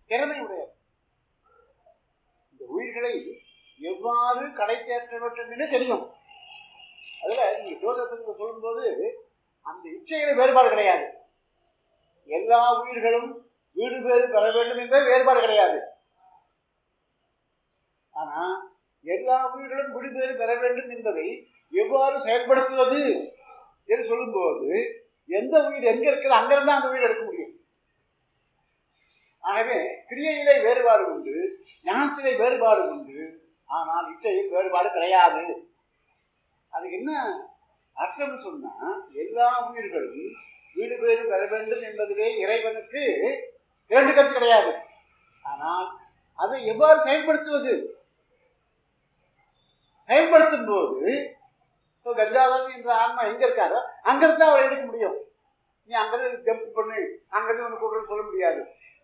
திறமை உடையவர் இந்த உயிர்களை எவ்வாறு கடை தேற்ற வேண்டும் என்று தெரியும் அதுல நீங்க ஜோதிடத்துக்கு சொல்லும்போது அந்த இச்சையில வேறுபாடு கிடையாது எல்லா உயிர்களும் வீடு பேறு பெற வேண்டும் என்பது வேறுபாடு கிடையாது ஆனா எல்லா உயிர்களும் வீடு பேறு பெற வேண்டும் என்பதை எவ்வாறு செயல்படுத்துவது என்று சொல்லும்போது எந்த உயிர் எங்க இருக்கிறது அங்கிருந்து அந்த உயிர் எடுக்க முடியும் ஆகவே கிரியையிலே வேறுபாடு உண்டு ஞானத்திலே வேறுபாடு உண்டு ஆனால் இச்சையில் வேறுபாடு கிடையாது அதுக்கு என்ன அர்த்தம் சொன்னா எல்லா உயிர்களும் வீடு பேறு பெற வேண்டும் என்பதிலே இறைவனுக்கு இரண்டு கருத்து கிடையாது ஆனால் அதை எவ்வாறு செயல்படுத்துவது செயல்படுத்தும் போது இப்போ கஜாதன் என்ற ஆன்மா எங்க இருக்காரோ அங்கிருந்து அவர் எடுக்க முடியும் நீ அங்கிருந்து ஜம்ப் பண்ணு அங்கிருந்து ஒன்று கூடுறது சொல்ல முடியாது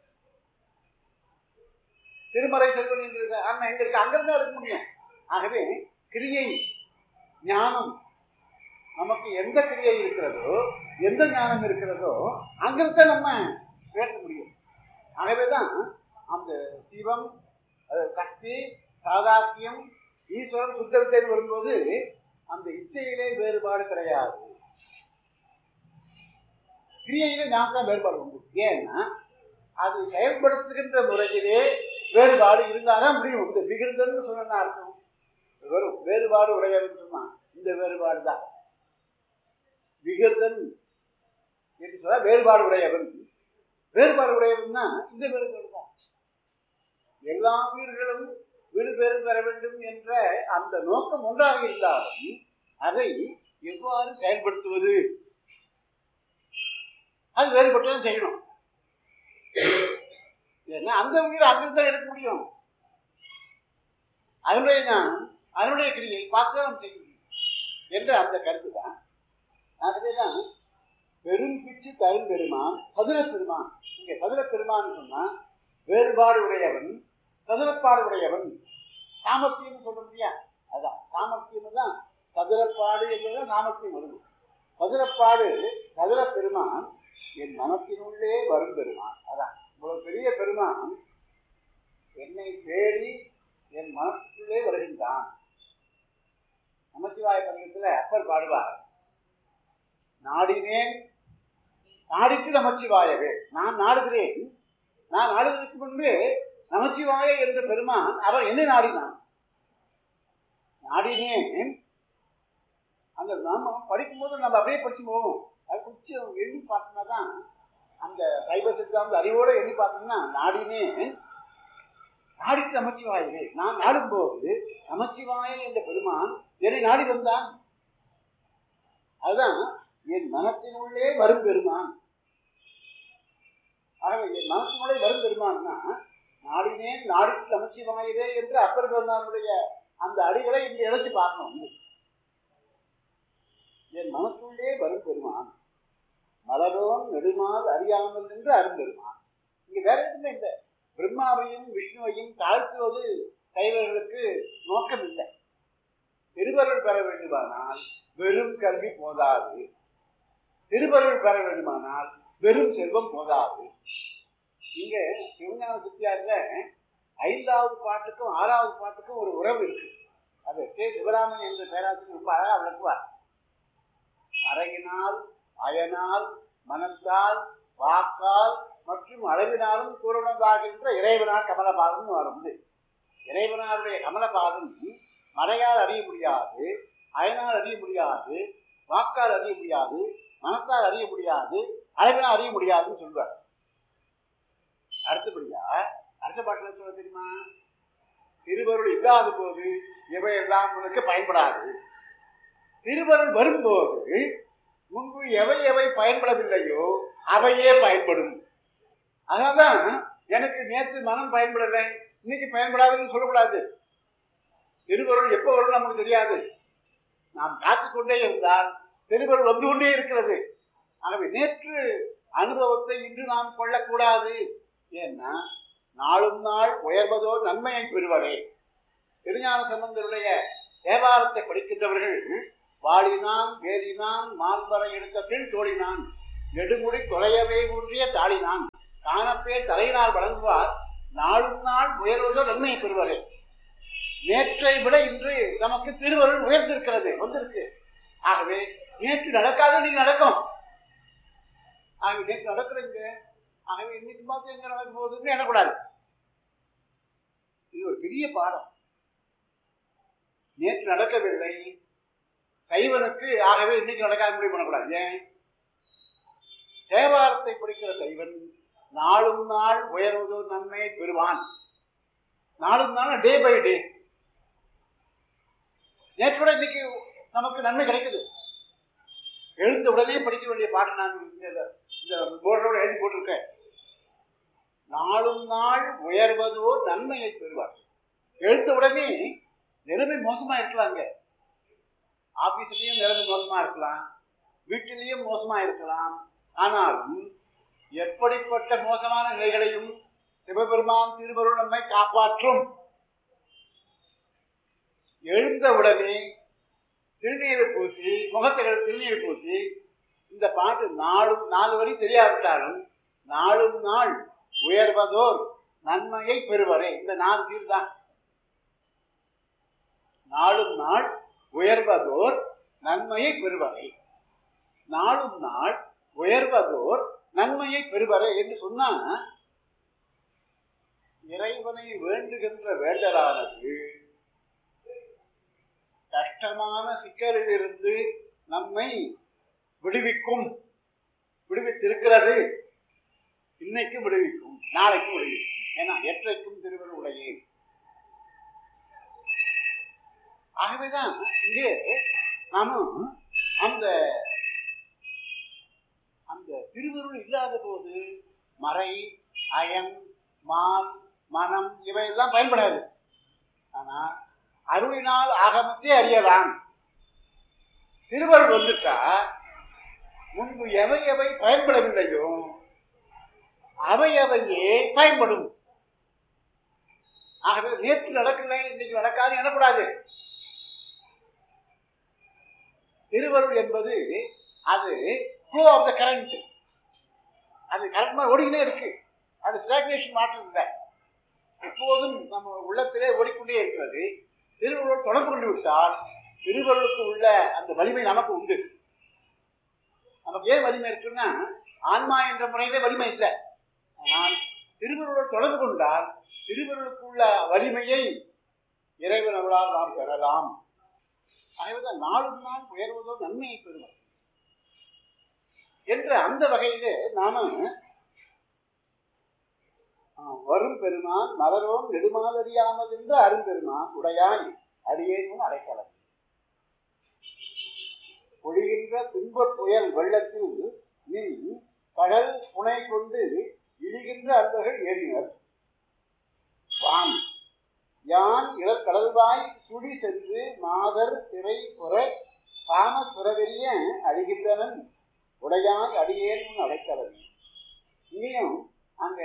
திருமறை செல்வன் என்ற ஆன்மா எங்க இருக்கு அங்கிருந்து எடுக்க முடியும் ஆகவே கிரியை ஞானம் நமக்கு எந்த கிரியை இருக்கிறதோ எந்த ஞானம் இருக்கிறதோ அங்கிருந்த நம்ம பேச முடியும் ஆகவேதான் அந்த சிவம் அது சக்தி சாதாக்கியம் ஈஸ்வரன் சுத்தவித்தைன்னு வரும்போது அந்த இச்சையிலே வேறுபாடு கிடையாது கிரியையிலே நாம் தான் வேறுபாடு உண்டு ஏன்னா அது செயல்படுத்துகின்ற முறையிலே வேறுபாடு இருந்தாதான் முடியும் இந்த விகிருதன்னு சொன்னா அர்த்தம் வெறும் வேறுபாடு உடையவன் சொன்னா இந்த வேறுபாடு தான் விகிருதன் என்று சொல்ல வேறுபாடு உடையவன் வேறுபாடு உடையவன்னா இந்த வேறுபாடு தான் எல்லா உயிர்களும் வீடு பேறு பெற வேண்டும் என்ற அந்த நோக்கம் ஒன்றாக இருந்தாலும் அதை எவ்வாறு செயல்படுத்துவது அது வேறுபட்டுதான் செய்யணும் ஏன்னா அந்த உயிர் அங்கிருந்து தான் எடுக்க முடியும் அதனுடைய ஞானம் அதனுடைய கிரியை பார்த்து தான் நம்ம செய்ய முடியும் என்ற அந்த கருத்து தான் ஆகவேதான் பெரும் பிச்சு தரும் பெருமான் சதுர பெருமான் இங்க சதுர பெருமான் சொன்னா வேறுபாடு உடையவன் சதுரப்பாடு உடையவன் சாமர்த்தியம் சொல்ல முடியா அதான் சாமர்த்தியம் தான் சதுரப்பாடு என்பதுதான் சாமர்த்தியம் வரும் சதுரப்பாடு சதுர பெருமான் என் மனத்தினுள்ளே வரும் பெருமான் அதான் இவ்வளவு பெரிய பெருமான் என்னை தேடி என் மனத்துக்குள்ளே வருகின்றான் நமச்சிவாய பதிகத்துல அப்பர் பாடுவார் நாடினேன் நாடிக்கு நமச்சிவாயவே நான் நாடுகிறேன் நான் நாடுவதற்கு முன்பே நமச்சிவாய என்ற பெருமான் அவர் என்னை நாடினான் நாடினேன் அந்த நாம படிக்கும்போது நம்ம அப்படியே படிச்சு போவோம் அது கொஞ்சம் எண்ணி பார்த்தோம்னா தான் அந்த சைவ சித்தாந்த அறிவோடு எண்ணி பார்த்தோம்னா நாடினேன் நாடிக்கு நமச்சிவாயவே நான் நாடும்போது நமச்சிவாய என்ற பெருமான் என்னை நாடி வந்தான் அதுதான் என் மனத்தினுள்ளே வரும் பெருமான் ஆகவே என் மனத்தினுள்ளே வரும் பெருமான்னா நாடினேன் நாடிக்கு நமச்சிவாயவே என்று அப்பர் பெருமானுடைய அந்த அடிகளை இங்கே இழைச்சு பார்க்கணும் என் மனத்துள்ளே வரும் பெருமான் மலரோன் நெடுமால் அறியாமல் என்று அரும்பெருமான் இங்க வேற எதுவுமே இல்லை பிரம்மாவையும் விஷ்ணுவையும் தாழ்த்துவது கைவர்களுக்கு நோக்கம் இல்லை திருவருள் பெற வேண்டுமானால் வெறும் கல்வி போதாது திருவருள் பெற வேண்டுமானால் வெறும் செல்வம் போதாது இங்க சிவஞான சித்தியார்ல ஐந்தாவது பாட்டுக்கும் ஆறாவது பாட்டுக்கும் ஒரு உறவு இருக்கு அது கே சிவராமன் என்ற பேராசிரியர் ரொம்ப அழகா விளக்குவார் அறையினால் அயனால் மனத்தால் வாக்கால் மற்றும் அளவினாலும் கூறணதாகின்ற இறைவனார் கமலபாதம் வரும் இறைவனாருடைய கமலபாதம் மறையால் அறிய முடியாது அயனால் அறிய முடியாது வாக்கால் அறிய முடியாது மனத்தால் அறிய முடியாது அளவினால் அறிய முடியாதுன்னு சொல்வார் அடுத்தபடியா அடுத்த பாட்டில் சொல்ல தெரியுமா திருவருள் இல்லாத போது இவையெல்லாம் உனக்கு பயன்படாது திருவருள் வரும்போது முன்பு எவை எவை பயன்படவில்லையோ அவையே பயன்படும் அதனால்தான் எனக்கு நேற்று மனம் பயன்படலை இன்னைக்கு பயன்படாதுன்னு சொல்லக்கூடாது திருவருள் எப்போ வரும் நமக்கு தெரியாது நாம் காத்துக்கொண்டே இருந்தால் திருவருள் வந்து கொண்டே இருக்கிறது ஆகவே நேற்று அனுபவத்தை இன்று நாம் கொள்ளக்கூடாது ஏன்னா நாளும் நாள் உயர்வதோ நன்மையை பெறுவரே திருஞான சம்பந்தருடைய தேவாரத்தை படிக்கின்றவர்கள் வாழினான் வேலினான் மால்வரை எடுத்த பின் தோழினான் நெடுமுடி தொலையவே ஊன்றிய தாளினான் காணப்பே தலையினால் வழங்குவார் நாளும் நாள் உயர்வதோ நன்மையை பெறுவாரு நேற்றை விட இன்று நமக்கு திருவருள் உயர்ந்திருக்கிறது வந்திருக்கு ஆகவே நேற்று நடக்காத நீங்க நடக்கும் ஆகவே நேற்று நடக்கிறீங்க ஆகவே இன்னைக்கு பார்த்து எங்க நடக்க போகுதுன்னு எண்ணக்கூடாது இது ஒரு பெரிய பாடம் நேற்று நடக்கவில்லை சைவனுக்கு ஆகவே இன்னைக்கு நடக்காத முடிவு பண்ணக்கூடாது ஏன் தேவாரத்தை படிக்கிற சைவன் நாளும் நாள் உயர்வதோ நன்மையை பெறுவான் நாளும் நாள் டே பை டே நேற்று கூட இன்னைக்கு நமக்கு நன்மை கிடைக்குது எழுந்த உடனே படிக்க வேண்டிய பாட்டு நான் இந்த இந்த போர்டோட எழுதி போட்டிருக்கேன் நாளும் நாள் உயர்வதோ நன்மையை பெறுவார் எழுந்த உடனே நிலைமை மோசமா இருக்கலாங்க ஆபீஸ்லயும் நிலைமை மோசமா இருக்கலாம் வீட்டிலையும் மோசமா இருக்கலாம் ஆனாலும் எப்படிப்பட்ட மோசமான நிலைகளையும் சிவபெருமான் திருவருள் நம்மை காப்பாற்றும் எழுந்த உடனே திருநீர் பூசி முகத்தில் திருநீர் பூசி இந்த பாட்டு நாளும் நாலு வரி தெரியாவிட்டாலும் நாளும் நாள் உயர்வதோர் நன்மையை பெறுவரே இந்த நாலு சீர் தான் நாளும் நாள் உயர்வதோர் நன்மையை பெறுவரை நாளும் நாள் உயர்வதோர் நன்மையை பெறுவரே என்று சொன்னா இறைவனை வேண்டுகின்ற வேண்டலானது கஷ்டமான சிக்கலிலிருந்து நம்மை விடுவிக்கும் விடுவித்திருக்கிறது இன்னைக்கு விடுவிக்கும் நாளைக்கு விடுவிக்கும் ஏன்னா எற்றைக்கும் திருவருடைய ஆகவேதான் இங்கே நாமும் அந்த அந்த திருவருள் இல்லாத போது மறை அயன் மால் மனம் இவையெல்லாம் பயன்படாது ஆனா அருளினால் ஆகமத்தை அறியலாம் திருவருள் வந்துட்டா முன்பு எவை எவை பயன்படவில்லையோ அவை அவையே பயன்படும் ஆகவே நேற்று நடக்கல இன்னைக்கு நடக்காது எனக்கூடாது திருவருள் என்பது அது ஃப்ளோ ஆஃப் த கரண்ட் அது கரண்ட் மாதிரி ஓடிக்கிட்டே இருக்கு அது ஸ்டாக்னேஷன் மாற்றம் இல்லை எப்போதும் நம்ம உள்ளத்திலே ஓடிக்கொண்டே இருக்கிறது திருவள்ளுவர் தொடர்பு கொண்டு விட்டால் திருவள்ளுவருக்கு உள்ள அந்த வலிமை நமக்கு உண்டு நமக்கு ஏன் வலிமை இருக்குன்னா ஆன்மா என்ற முறையிலே வலிமை இல்லை ஆனால் திருவள்ளுவர் தொடர்பு கொண்டால் திருவள்ளுவருக்கு உள்ள வலிமையை இறைவன் அவளால் நாம் பெறலாம் ஆகவேதான் நாளும் நாள் உயர்வதோ நன்மையை பெறுவோம் என்ற அந்த வகையிலே நாம வரும் பெருமான் மலரோன் நெடுமாதறியாமல் என்று அரும்பெருமான் உடையாய் அடியேனும் அடைக்கலம் பொழிகின்ற துன்பப் புயல் வெள்ளத்தில் நீ கடல் புனை கொண்டு இழிகின்ற அன்பர்கள் ஏறினர் வான் யான் இளல் கடல்வாய் சுழி சென்று மாதர் திரை புற காம துறவெறிய அழிகின்றனன் உடையாய் அடியேன் அடைக்கலம் இங்கேயும் அங்க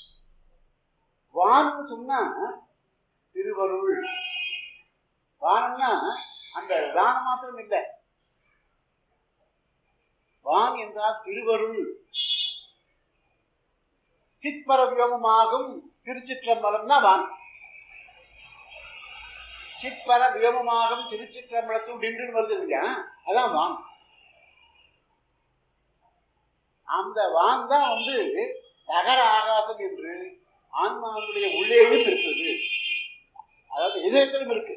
வான்னு சொன்னா திருவருள் வானம்னா அந்த தானம் மாத்திரம் இல்லை வான் என்றால் திருவருள் சிற்பர வியோகமாகும் திருச்சிற்றம்பலம் தான் வான் சிற்பர வியோகமாகும் திருச்சிற்றம்பலத்தில் நின்று வருது இல்லையா அதான் வான் அந்த வான் தான் வந்து நகர ஆகாசம் என்று ஆன்மாவுடைய உள்ளேயும் இருக்குது அதாவது இதயத்திலும் இருக்கு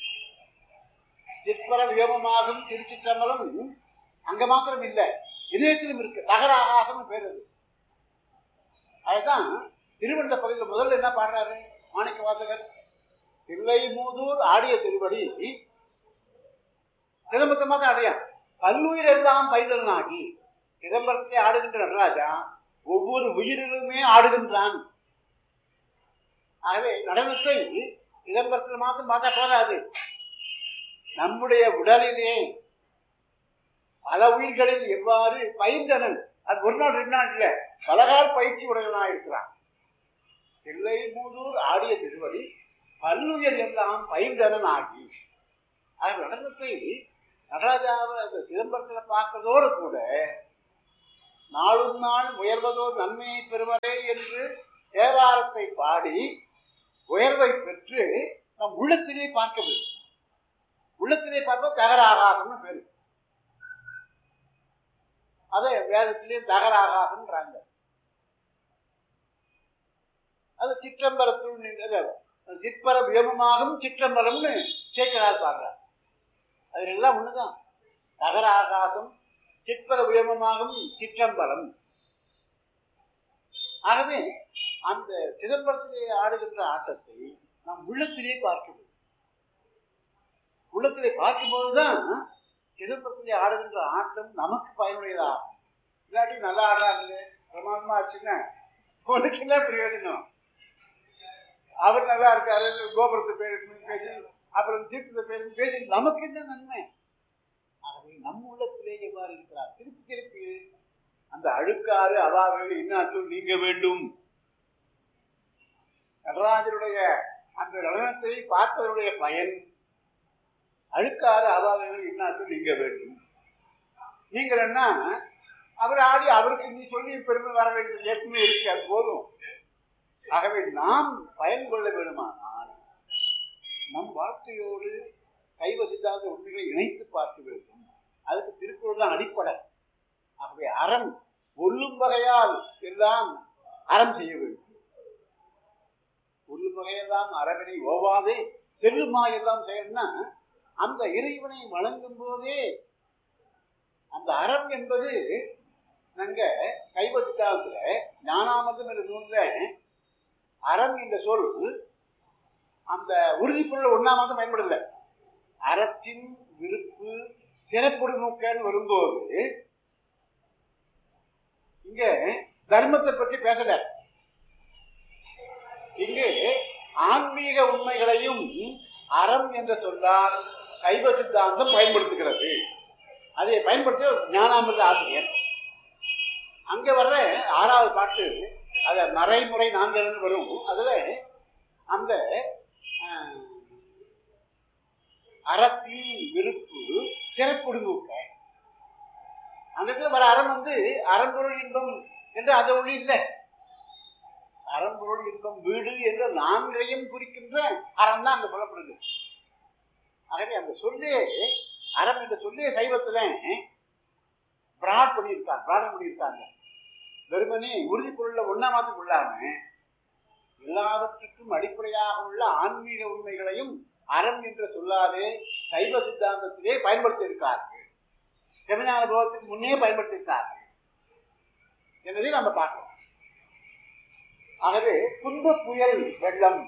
சிற்பர வியோகமாகும் திருச்சிற்றம்பலம் அங்க மாத்திரம் இல்லை இதயத்திலும் இருக்கு நகர ஆகாசம் பேர் அது அதுதான் திருவண்ண பகுதியில் முதல்ல என்ன பாடுறாரு மாணிக்க வாசகர் தில்லை மூதூர் ஆடிய திருவடி சிதம்பரத்தமாக அடையா பல்லுயிர் எல்லாம் பைதலனாகி சிதம்பரத்தை ஆடுகின்ற நடராஜா ஒவ்வொரு உயிரிலுமே ஆடுகின்றான் ஆகவே நடனத்தை சிதம்பரத்தில் மாத்திரம் பார்த்தா போதாது நம்முடைய உடலிலே பல உயிர்களில் எவ்வாறு பயின்றனன் அது ஒரு நாள் ரெண்டு நாள் இல்லை பலகால் பயிற்சி உடையவனா இருக்கிறான் தில்லை மூதூர் ஆடிய திருவடி பல்லுயிர் எல்லாம் பயின்றனன் ஆகி அது நடனத்தை நடராஜாவை அந்த சிதம்பரத்தில் பார்க்கறதோடு கூட நாளும் நாள் உயர்வதோ நன்மையை பெறுவதே என்று தேவாரத்தை பாடி உயர்வை பெற்று நம் உள்ளத்திலே பார்க்க வேண்டும் உள்ளத்திலே பார்ப்போம் தகர ஆகாசம்னு பேரு அதே வேதத்திலே தகர ஆகாசம்ன்றாங்க அது சிற்றம்பரத்துள் நின்றது சிற்பர வியமமாகும் சிற்றம்பரம்னு சேக்கரால் பாடுறார் அது எல்லாம் ஒண்ணுதான் தகர ஆகாசம் சிற்பர வியமமாகும் சிற்றம்பலம் ஆகவே அந்த சிதம்பரத்திலே ஆடுகின்ற ஆட்டத்தை நாம் உள்ளத்திலே பார்க்க வேண்டும் உள்ளத்திலே பார்க்கும்போதுதான் சிதம்பரத்திலே ஆடுகின்ற ஆட்டம் நமக்கு பயனுடையதாகும் இல்லாட்டி நல்லா ஆடுறாங்க பிரமாதமா ஆச்சுன்னா உனக்கு என்ன பிரயோஜனம் அவர் நல்லா இருக்காரு கோபுரத்தை பேரு பேசி அப்புறம் தீர்த்தத்தை பேரு பேசி நமக்கு என்ன நன்மை ஆகவே நம் உள்ளத்திலே எவ்வாறு இருக்கிறார் திருப்பி திருப்பி அந்த அழுக்காறு அவாவில் இன்னாற்றும் நீங்க வேண்டும் நடராஜருடைய அந்த நடனத்தை பார்ப்பதனுடைய பயன் அழுக்காறு அவாவில் இன்னாற்றும் நீங்க வேண்டும் நீங்கள் என்ன அவர் ஆடி அவருக்கு நீ சொல்லி பெருமை வர வேண்டியது ஏற்கனவே இருக்கு அது போதும் ஆகவே நாம் பயன் கொள்ள வேண்டுமானால் நம் வாழ்க்கையோடு சைவ சித்தாந்த உண்மைகளை இணைத்து பார்க்க வேண்டும் அதுக்கு திருக்குறள் தான் அடிப்படை ஆகவே அறம் ஒல்லும் வகையால் எல்லாம் அறம் செய்ய வேண்டும் ஒல்லும் வகையெல்லாம் அறவினை ஓவாதே செல்லுமா எல்லாம் செய்யணும்னா அந்த இறைவனை வணங்கும் போதே அந்த அறம் என்பது நாங்க சைவ சித்தாந்தத்துல ஞானாமதம் என்ற நூல்ல அறம் என்ற சொல் அந்த உறுதிப்பொருள் ஒன்னாமதம் பயன்படல அறத்தின் விருப்பு சிறப்புடு நோக்கன்னு வரும்போது இங்க தர்மத்தை பற்றி பேசல இங்கு ஆன்மீக உண்மைகளையும் அறம் என்ற சொல்லால் சைவ சித்தாந்தம் பயன்படுத்துகிறது அதை பயன்படுத்திய ஞானாமிர்த ஆசிரியர் அங்க வர்ற ஆறாவது பாட்டு அத மறைமுறை நான்கு வரும் அதுல அந்த ஆஹ், அறத்தின் விருப்பு சிறப்புடு நோக்க அந்த இடத்துல வர அறம் வந்து அறம்பொருள் இன்பம் என்று அது ஒளி இல்லை அறம்பொருள் இன்பம் வீடு என்ற நான்கையும் குறிக்கின்ற அறம் தான் அங்க சொல்லப்படுது ஆகவே அந்த சொல்லே அறம் என்ற சொல்லே சைவத்துல பிராட் பண்ணியிருக்காங்க பிராடம் பண்ணியிருக்காங்க வெறுமனே உறுதி பொருள்ல ஒன்னா மாத்தி கொள்ளாம எல்லாவற்றுக்கும் அடிப்படையாக உள்ள ஆன்மீக உண்மைகளையும் அறம் என்று சொல்லாதே சைவ சித்தாந்தத்திலே பயன்படுத்தி இருக்கார்கள் செமினார் அனுபவத்துக்கு முன்னே பயன்படுத்தியிருக்கார்கள் என்பதை நம்ம பார்க்கிறோம் ஆகவே துன்ப புயல் வெள்ளம்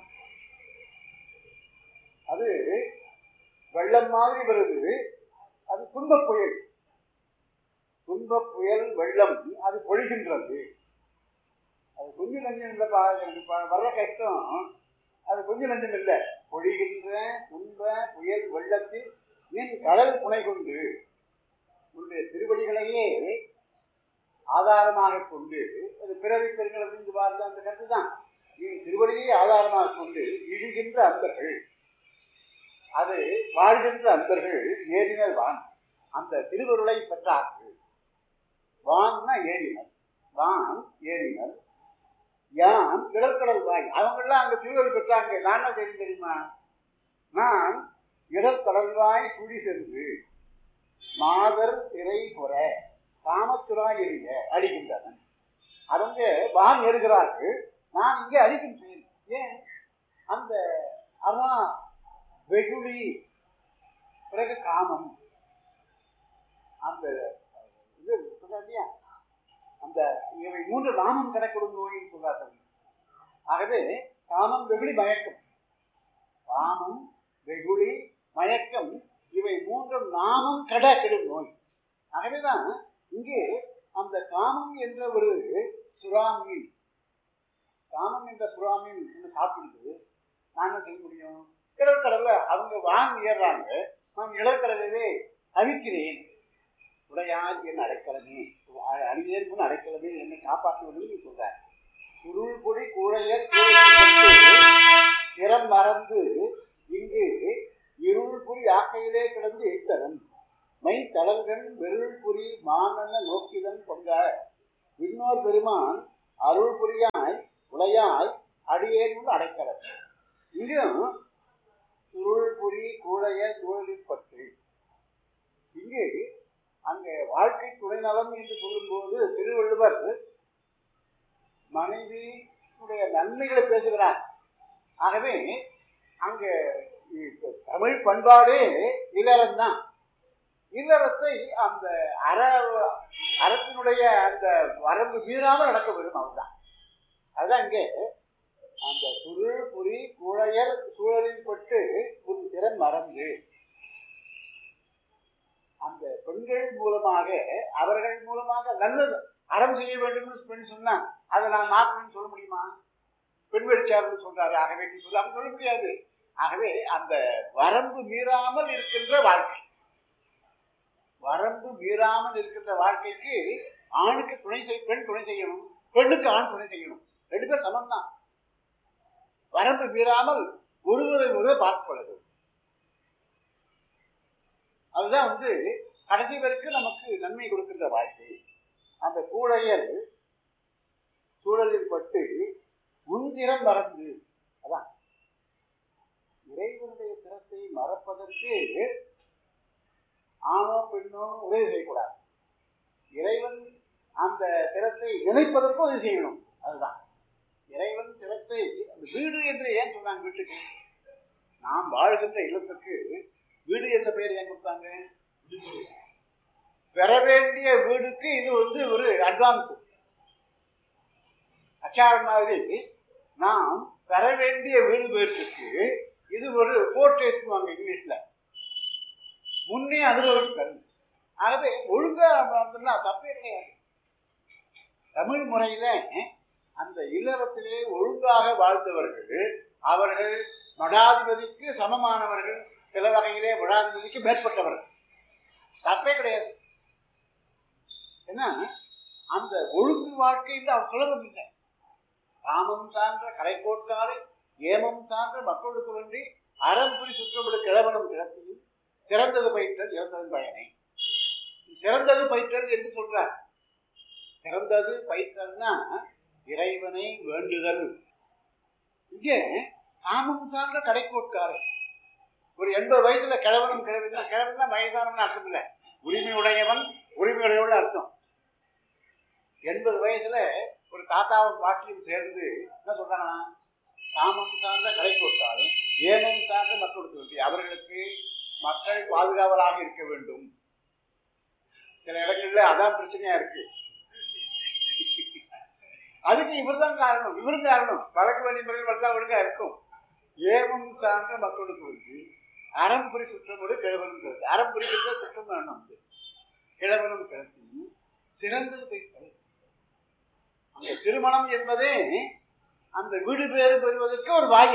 அது வெள்ளம் மாதிரி வருது அது துன்ப புயல் துன்ப புயல் வெள்ளம் அது பொழிகின்றது அது கொஞ்சம் நஞ்சம் இல்லைப்பா எனக்கு ப- வர்ற கஷ்டம் அது கொஞ்சம் நஞ்சம் இல்லை பொழிகின்ற துன்ப புயல் வெள்ளத்தில் நின் கடல் புனை கொண்டு உன்னுடைய திருவடிகளையே ஆதாரமாக கொண்டு அது பிறவி பெருங்கள் அப்படின்னு பார்த்த அந்த கருத்து தான் நீ திருவடியை ஆதாரமாக கொண்டு இழுகின்ற அன்பர்கள் அது வாழ்கின்ற அன்பர்கள் ஏறினர் வான் அந்த திருவருளை பெற்றார்கள் வான்னா ஏறினர் வான் ஏறினர் யான் இடர்கடல் வாய் அவங்கெல்லாம் அங்க திருவருள் பெற்றாங்க நான் என்ன தெரியும் தெரியுமா நான் இடர்கடல் வாய் சுழி சென்று மாதர் திரை புற காமத்துறாய் எறிய அடிக்கின்றவன் அவங்க வான் ஏறுகிறார்கள் நான் இங்கே அடிக்கின்றேன் ஏன் அந்த அவன் வெகுளி பிறகு காமம் அந்த இது சொல்றா இல்லையா அந்த இவை மூன்று நாமம் கிடக்கூடும் நோயின்னு சொல்றார்கள் ஆகவே காமம் வெகுளி மயக்கம் காமம் வெகுளி மயக்கம் இவை மூன்றும் நாமம் கடக்கிடும் நோய் ஆகவேதான் இங்கே அந்த காமம் என்ற ஒரு சுறாமீன் காமம் என்ற சுறாமீன் ஒன்று சாப்பிடுது நான் என்ன செய்ய முடியும் கடற்கடல்ல அவங்க வாங்கி ஏறுறாங்க நான் இடற்கடலே தவிக்கிறேன் உடையார் என் அடைக்கலமே அடியேன் முன் அடைக்கலமே என்னை காப்பாற்றுவதுன்னு சொல்றார் சுருள் பொடி கூழையர் திறம் மறந்து இங்கு இருள் புரி ஆக்கையிலே கிடந்து எய்த்தவன் மை தளங்கன் வெருள் புரி மானன நோக்கிதன் பொங்க இன்னோர் பெருமான் அருள் புரியாய் உடையாய் அடியேன் அடைக்கலம் இங்கும் சுருள் புரி கூழைய சூழலிற்பட்டு இங்கு அங்கே வாழ்க்கை துணைநலம் என்று சொல்லும்போது திருவள்ளுவர் மனைவியுடைய நன்மைகளை பேசுகிறார் ஆகவே அங்கே இ- தமிழ் பண்பாடே இல்லறம் தான் இல்லறத்தை அந்த அற அறத்தினுடைய அந்த வரம்பு மீறாமல் நடக்க வேண்டும் அதுதான் அதுதான் இங்கே அந்த சுருள் புரி குழையர் சூழலில் பட்டு உன் திறன் மறந்து அந்த பெண்கள் மூலமாக அவர்கள் மூலமாக நல்லது அறம் செய்ய வேண்டும் பெண் சொன்னா அதை நான் மாற்றணும்னு சொல்ல முடியுமா பெண் வெளிச்சார்னு சொல்றாரு ஆகவே நீ சொல்லாம சொல்ல முடியாது ஆகவே அந்த வரம்பு மீறாமல் இருக்கின்ற வாழ்க்கை வரம்பு மீறாமல் இருக்கின்ற வாழ்க்கைக்கு ஆணுக்கு துணை செய் பெண் துணை செய்யணும் பெண்ணுக்கு ஆண் துணை செய்யணும் ரெண்டு பேர் சமம் தான் வரம்பு மீறாமல் ஒருவரை ஒருவர் பார்த்துக் கொள்ள வேண்டும் அதுதான் வந்து கடைசி வரைக்கும் நமக்கு நன்மை கொடுக்கின்ற வாழ்க்கை அந்த கூழையல் சூழலில் பட்டு உந்திரம் மறந்து அதான் இறைவனுடைய திறத்தை மறப்பதற்கு ஆணோ பெண்ணோ உதவி செய்யக்கூடாது இறைவன் அந்த திறத்தை நினைப்பதற்கும் உதவி செய்யணும் அதுதான் இறைவன் திறத்தை அந்த வீடு என்று ஏன் சொன்னாங்க வீட்டுக்கு நாம் வாழ்கின்ற இல்லத்துக்கு வீடு என்ற பெயர் ஏன் கொடுத்தாங்க பெற வேண்டிய வீடுக்கு இது வந்து ஒரு அட்வான்ஸ் அச்சாரம் மாதிரி நாம் பெற வேண்டிய வீடு பேருக்கு இது ஒரு போர்ட்ரேஸ்வாங்க இங்கிலீஷ்ல முன்னே அனுபவம் தரும் ஆகவே ஒழுங்கா வந்தோம்னா தப்பே கிடையாது தமிழ் முறையில அந்த இல்லறத்திலே ஒழுங்காக வாழ்ந்தவர்கள் அவர்கள் மடாதிபதிக்கு சமமானவர்கள் சில வகையிலே மடாதிபதிக்கு மேற்பட்டவர்கள் தப்பே கிடையாது ஏன்னா அந்த ஒழுங்கு வாழ்க்கையில் அவர் சுலபம் இல்லை காமம் சார்ந்த கலைக்கோட்காரை ஏமம் சார்ந்த மக்களுக்கு வேண்டி அறம்புரி சுற்றமிடு கிழவனும் கிடத்தையும் சிறந்தது பயிற்றல் இறந்தது பயனை சிறந்தது பயிற்றல் என்று சொல்றார் சிறந்தது பயிற்றல்னா இறைவனை வேண்டுதல் இங்கே காமம் சார்ந்த கடைக்கோட்காரை ஒரு எண்பது வயசுல கிழவனும் கிழவன் கிழவன் தான் வயசானவன் அர்த்தம் இல்லை உரிமை உடையவன் உரிமை உடையவன் அர்த்தம் எண்பது வயசுல ஒரு தாத்தாவும் பாட்டியும் சேர்ந்து என்ன சொல்றாங்கன்னா காமம் சார்ந்த கடைக்கோட்காரும் ஏமம் சார்ந்த மக்களுக்கு வேண்டி அவர்களுக்கு மக்கள் பாதுகாவலாக இருக்க வேண்டும் சில இடங்கள்ல அதான் பிரச்சனையா இருக்கு அதுக்கு இவர்தான் காரணம் இவரும் காரணம் வழக்கு வழிமுறை வந்தா ஒழுங்கா இருக்கும் ஏமம் சார்ந்த மக்களுக்கு வந்து அறம்புரி சுற்றமோடு கிழவனும் கிழக்கு அறம்புரிக்கிற சுற்றம் வேணும் வந்து கிழவனும் கிழக்கையும் சிறந்தது போய் அந்த திருமணம் என்பதே அந்த வீடு பேறு பெறுவதற்கு ஒரு வாயு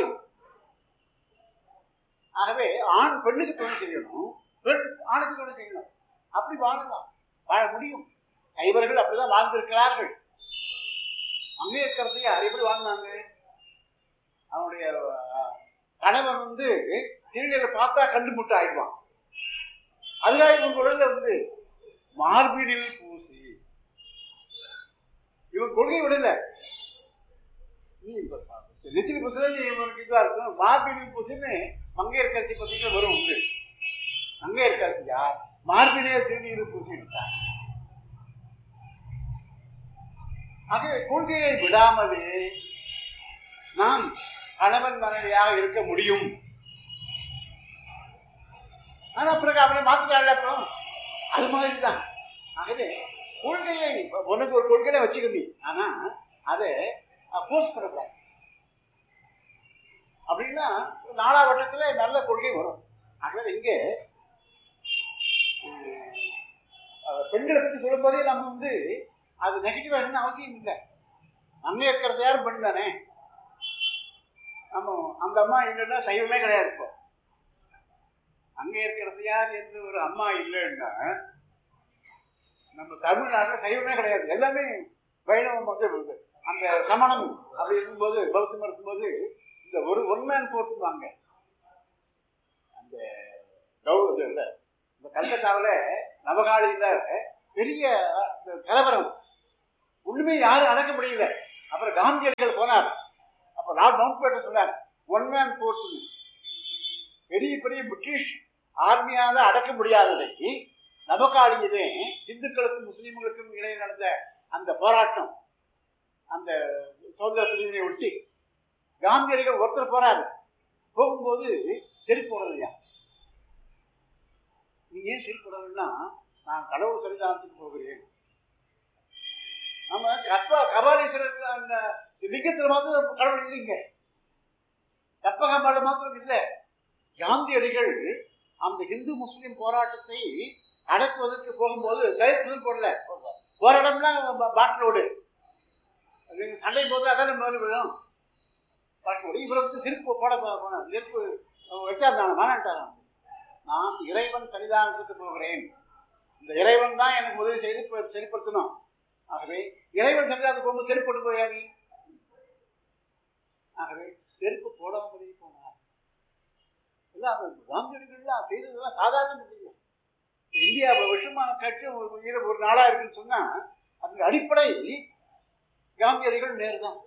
ஆகவே ஆண் பெண்ணுக்கு துணை செய்யணும் பெண் ஆணுக்கு துணை செய்யணும் அப்படி வாழலாம் வாழ முடியும் சைவர்கள் அப்படிதான் வாழ்ந்திருக்கிறார்கள் அங்கே இருக்கிறதையார் எப்படி வாழ்ந்தாங்க அவனுடைய அஹ், கணவன் வந்து திருநீரை பார்த்தா கண்டு முட்டு ஆயிடுவான் அதுக்காக இவங்க உடல்ல வந்து மார்பினில் பூசி இவன் கொள்கை விடல நீ இப்ப நெத்திலி புசுதான் இவனுக்கு இதா இருக்கும் மார்பினில் பூசின்னு மங்கையர் கட்சி பத்திரிக்கை வரும் உண்டு மங்கையர் கட்சியா மார்பினே திருநீர் பூசி விட்டார் ஆகவே கொள்கையை விடாமலே நாம் கணவன் மனைவியாக இருக்க முடியும் ஆனா பிறகு அவனை மாத்திட்டாள் அப்புறம் அது மாதிரி தான் ஆகவே கொள்கையை உனக்கு ஒரு கொள்கையை வச்சுக்க நீ ஆனா அதை போஸ்ட் பண்ணக்கூடாது அப்படின்னா நாலாவட்டத்துல நல்ல கொள்கை வரும் ஆகவே இங்கே அஹ், பெண்களை பற்றி சொல்லும்போதே நம்ம வந்து அது நெகட்டிவா என்ன அவசியம் இல்லை அங்கே இருக்கிறது யாரும் பெண் தானே நம்ம அந்த அம்மா இல்லைன்னா சைவமே கிடையாது இப்போ அங்கே இருக்கிறது யார் என்று ஒரு அம்மா இல்லைன்னா நம்ம தமிழ்நாட்டில் சைவமே கிடையாது எல்லாமே வைணவம் வந்து இருக்கு. அந்த சமணம் அப்படி இருக்கும்போது பௌத்தம் இருக்கும்போது இந்த ஒரு ஒன் மேன் ஃபோர்ஸ் வாங்க அந்த கௌ இது இல்ல இந்த கல்கத்தாவில் நவகாலியில் பெரிய அந்த கலவரம் ஒண்ணுமே யாரும் அடக்க முடியல அப்புறம் காந்தியடிகள் போனார் அப்ப லார்ட் மவுண்ட் பேட்டர் சொன்னார் ஒன் மேன் போர்ஸ் பெரிய பெரிய பிரிட்டிஷ் ஆர்மியால அடக்க முடியாததை நமக்காளியதே இந்துக்களுக்கும் முஸ்லீம்களுக்கும் இடையே நடந்த அந்த போராட்டம் அந்த சுதந்திர பிரிவினை ஒட்டி காந்தியடிகள் ஒருத்தர் போறாரு போகும்போது செருப்பு போடுறதுயா நீங்க ஏன் செருப்பு போடுறதுன்னா நான் கடவுள் சரிதானத்துக்கு போகிறேன் நம்ம கற்ப கபாலீஸ்வரர் அந்த லிங்கத்தில் மாத்திரம் கடவுள் இல்லைங்க கற்பகம்பாடு மாத்திரம் இல்லை காந்தியடிகள் அந்த இந்து முஸ்லிம் போராட்டத்தை அடக்குவதற்கு போகும்போது செயற்குள் போடல போற இடம்லாம் பாட்டிலோடு சண்டை போது அதான மேலே விழும் பாட்டிலோடு இவரை வந்து செருப்பு போட போனேன் செருப்பு வச்சாருந்தாங்க மானாட்டாராம் நான் இறைவன் சன்னிதானத்துக்கு போகிறேன் இந்த இறைவன் தான் எனக்கு உதவி செய்து இப்ப சரிப்படுத்தணும் ஆகவே இறைவன் சன்னிதானத்துக்கு போகும்போது செருப்பு போட்டு போயா நீ ஆகவே செருப்பு போடாமலே போனார் எல்லாம் காந்தியடிகள்லாம் செய்ததெல்லாம் சாதாரண இல்லைங்க இந்தியா வருஷமான கட்சி ஒரு இரு- ஒரு நாடா இருக்குன்னு சொன்னா அதுக்கு அடிப்படை காந்தியடிகள் நேர் தான்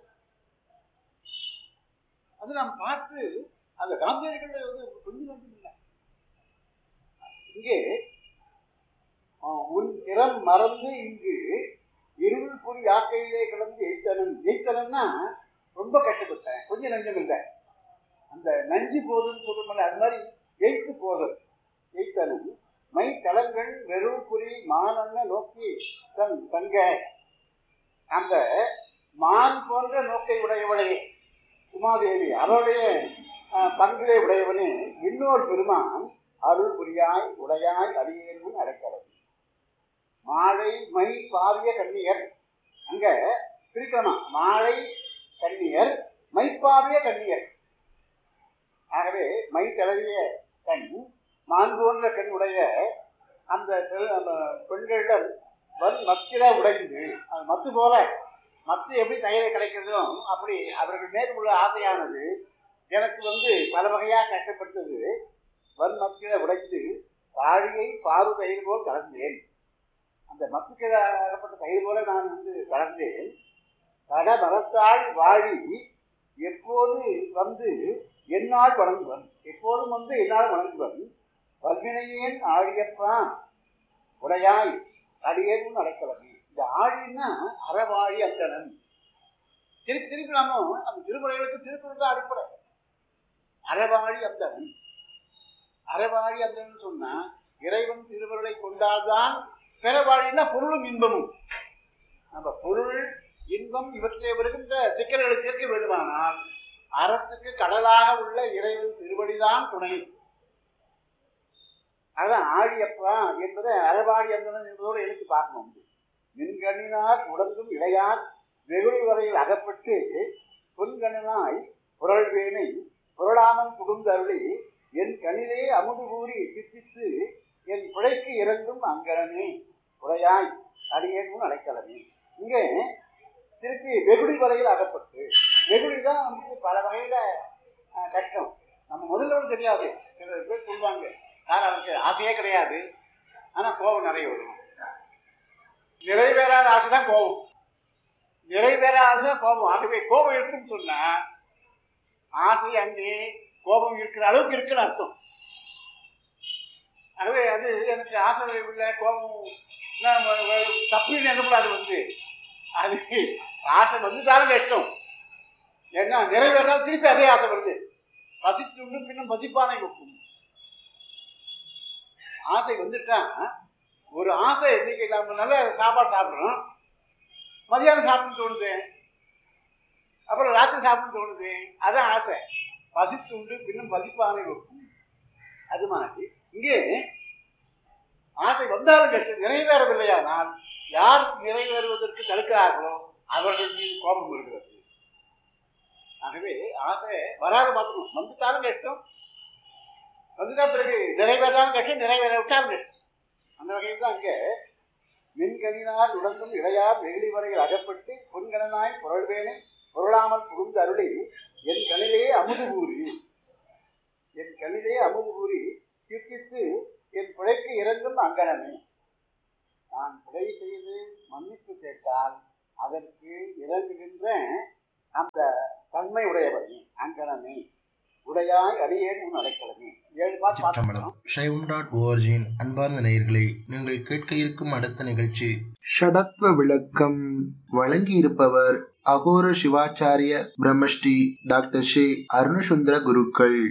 அது நாம் பார்த்து அந்த காந்தியடிகள் வந்து கொஞ்சம் கொஞ்சம் இல்லை இங்கே ஆஹ், உன் திறம் மறந்து இங்கு இருள் பொறி யாக்கையிலே கிடந்து எய்த்தனன் எய்த்தனன்னா ரொம்ப கஷ்டப்பட்டேன் கொஞ்சம் நஞ்சம் இல்லை அந்த நஞ்சு போதுன்னு சொல்லுமில்ல அது மாதிரி எய்த்து போதும் எய்த்தனும் மை தலங்கள் வெறும் குறி மானன்ன நோக்கி தன் தங்க அந்த மான் போன்ற நோக்கை உடையவளே உமாதேவி அவருடைய ஆஹ், பங்கிலே உடையவனே இன்னொரு பெருமான் அருள் புரியாய் உடையாய் அடியேனும் அடைக்கலம் மாலை மை பாவிய கன்னியர் அங்க பிரிக்கணும் மாலை கன்னியர் மைப்பாவிய கன்னியர் ஆகவே மை தளவிய கண் மான் போன்ற கண் உடைய அந்த பெரு- அந்த பெண்களிடம் வன் மத்திர உடைந்து அது மத்து போல மத்து எப்படி தயிரை கிடைக்கிறதோ அப்படி அவர்கள் மேல் உள்ள ஆசையானது எனக்கு வந்து பல வகையாக கஷ்டப்பட்டது வன் மத்திர உடைந்து தாழியை பாரு தயிர் போல் கலந்தேன் அந்த மத்துக்கு அகப்பட்ட தயிர் போல நான் வந்து கலந்தேன் கட மரத்தால் வாழி எப்போது வந்து என்னால் வணங்குவன் எப்போதும் வந்து என்னால் வணங்குவன் வல்வினையேன் ஆழியப்பா உடையாய் அடியேன் அடைக்கலமே இந்த ஆழின்னா அறவாழி அந்தணன் திருப்பி திருப்பி நாம அந்த திருமுறைகளுக்கு திருக்குறள் தான் அடிப்படை அறவாழி அந்தணன் அறவாழி அந்தணன் சொன்னா இறைவன் திருவருளை கொண்டால்தான் பிறவாழின்னா பொருளும் இன்பமும் நம்ம பொருள் இன்பம் இவற்றை வருகின்ற சிக்கல்களை தீர்க்க வேண்டுமானால் அறத்துக்கு கடலாக உள்ள இறைவன் திருவடிதான் துணை அதான் ஆழியப்பா என்பதை அறவாடி அந்தனன் என்பதோடு எடுத்து பார்க்கணும் மின்கண்ணினார் உடந்தும் இடையார் வெகுளி வரையில் அகப்பட்டு பொன்கண்ணனாய் புரள்வேனை புரளாமல் புகுந்தருளி என் கண்ணிலே அமுது கூறி சித்தித்து என் பிழைக்கு இறங்கும் அங்கனமே உடையாய் அடியேனும் அடைக்கலமே இங்கே திருப்பி வெகுளி வரையில் அகப்பட்டு வெகுளி தான் நமக்கு பல வகையில அஹ், கஷ்டம் நம்ம முதல்ல ஒண்ணும் தெரியாது சில பேர் சொல்லுவாங்க சார் அவருக்கு ஆசையே கிடையாது ஆனா கோபம் நிறைய வரும் நிறைவேறாத ஆசை தான் கோபம் நிறைவேறாத ஆசை தான் கோபம் ஆகவே கோபம் இருக்குன்னு சொன்னா ஆசை அங்கே கோபம் இருக்கிற அளவுக்கு இருக்குன்னு அர்த்தம் ஆகவே அது எனக்கு ஆசை இல்லை கோபம் நான் வ- வ- தப்புன்னு எண்ணக்கூடாது வந்து அது ஆசை வந்துட்டாலும் கஷ்டம் ஏன்னா நிறைவேறால் திருப்பி அதே ஆசை வருது பசித்துண்டு பின்னும் பசிப்பானை வைக்கும் ஆசை வந்துட்டா ஒரு ஆசை இன்னைக்கு நம்ம நல்ல சாப்பாடு சாப்பிட்றோம் மதியானம் சாப்பிடணும்னு தோணுது அப்புறம் ராத்திரி சாப்பிடணும்னு தோணுது அதான் ஆசை பசித்துண்டு பின்னும் பசிப்பானை வைக்கும் அது மாதிரி இங்கே ஆசை வந்தாலும் கஷ்டம் நிறைவேறவில்லையானால் யார் நிறைவேறுவதற்கு தடுக்கிறார்களோ அவர்கள் மீது கோபம் வருகிறது ஆகவே ஆசை வராத பார்க்கணும் வந்துட்டாலும் கஷ்டம் வந்துட்டா பிறகு நிறைவேறாலும் கஷ்டம் நிறைவேற விட்டாலும் கஷ்டம் அந்த வகையில் தான் இங்க மின்கனினால் உடந்தும் இடையார் வெகுளி வரையில் அகப்பட்டு பொன்கணனாய் புரள்வேனை புரளாமல் புகுந்து அருளி என் கண்ணிலே அமுது கூறி என் கண்ணிலே அமுது கூறி கீர்த்தித்து என் பிழைக்கு இறங்கும் அங்கனமே நான் பிழை செய்து மன்னிப்பு கேட்டால் அதற்கு இறங்குகின்ற அந்த தன்மை உடையவனே அங்கனமே உடையாய் அடியேன் உன் அடைக்கலமே ஏழு பாட்டு சிற்றம்பலம் பார்த்தோம் சைவம் டாட் ஓஆர்ஜியின் அன்பார்ந்த நேயர்களே நீங்கள் கேட்க இருக்கும் அடுத்த நிகழ்ச்சி ஷடத்வ விளக்கம் வழங்கியிருப்பவர் அகோர சிவாச்சாரிய பிரம்மஸ்ரீ டாக்டர் ஸ்ரீ அருணசுந்தர குருக்கள்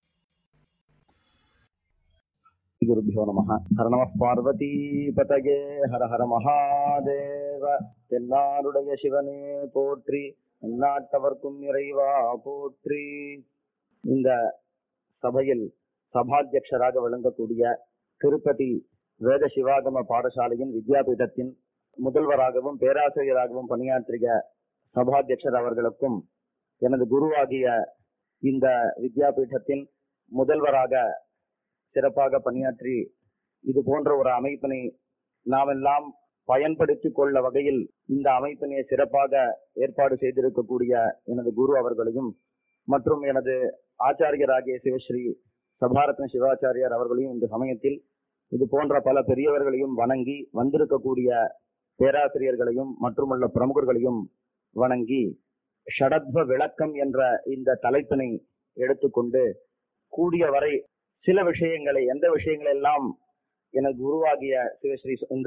குருபியோ நம ஹர நம பார்வதிபதகே ஹர ஹர மகாதேவ தென்னாருடைய சிவனே போற்றி எந்நாட்டவர்க்கும் இறைவா போற்றி இந்த சபையில் சபாத்தியக்ஷராக விளங்கக்கூடிய திருப்பதி வேத சிவாகம பாடசாலையின் வித்யாபீடத்தின் முதல்வராகவும் பேராசிரியராகவும் பணியாற்றிய சபாத்தியக்ஷர் அவர்களுக்கும் எனது குருவாகிய இந்த வித்யாபீடத்தின் முதல்வராக சிறப்பாக பணியாற்றி இது போன்ற ஒரு அமைப்பினை நாமெல்லாம் பயன்படுத்திக் கொள்ள வகையில் இந்த அமைப்பினை சிறப்பாக ஏற்பாடு செய்திருக்கக்கூடிய எனது குரு அவர்களையும் மற்றும் எனது ஆச்சாரியராகிய சிவஸ்ரீ சபாரத்ன சிவாச்சாரியார் அவர்களையும் இந்த சமயத்தில் இது போன்ற பல பெரியவர்களையும் வணங்கி வந்திருக்கக்கூடிய பேராசிரியர்களையும் மற்றுமுள்ள பிரமுகர்களையும் வணங்கி ஷடத்வ விளக்கம் என்ற இந்த தலைப்பினை எடுத்துக்கொண்டு கூடிய வரை சில விஷயங்களை எந்த விஷயங்கள் எல்லாம் எனக்கு உருவாகிய சிவஸ்ரீ இந்த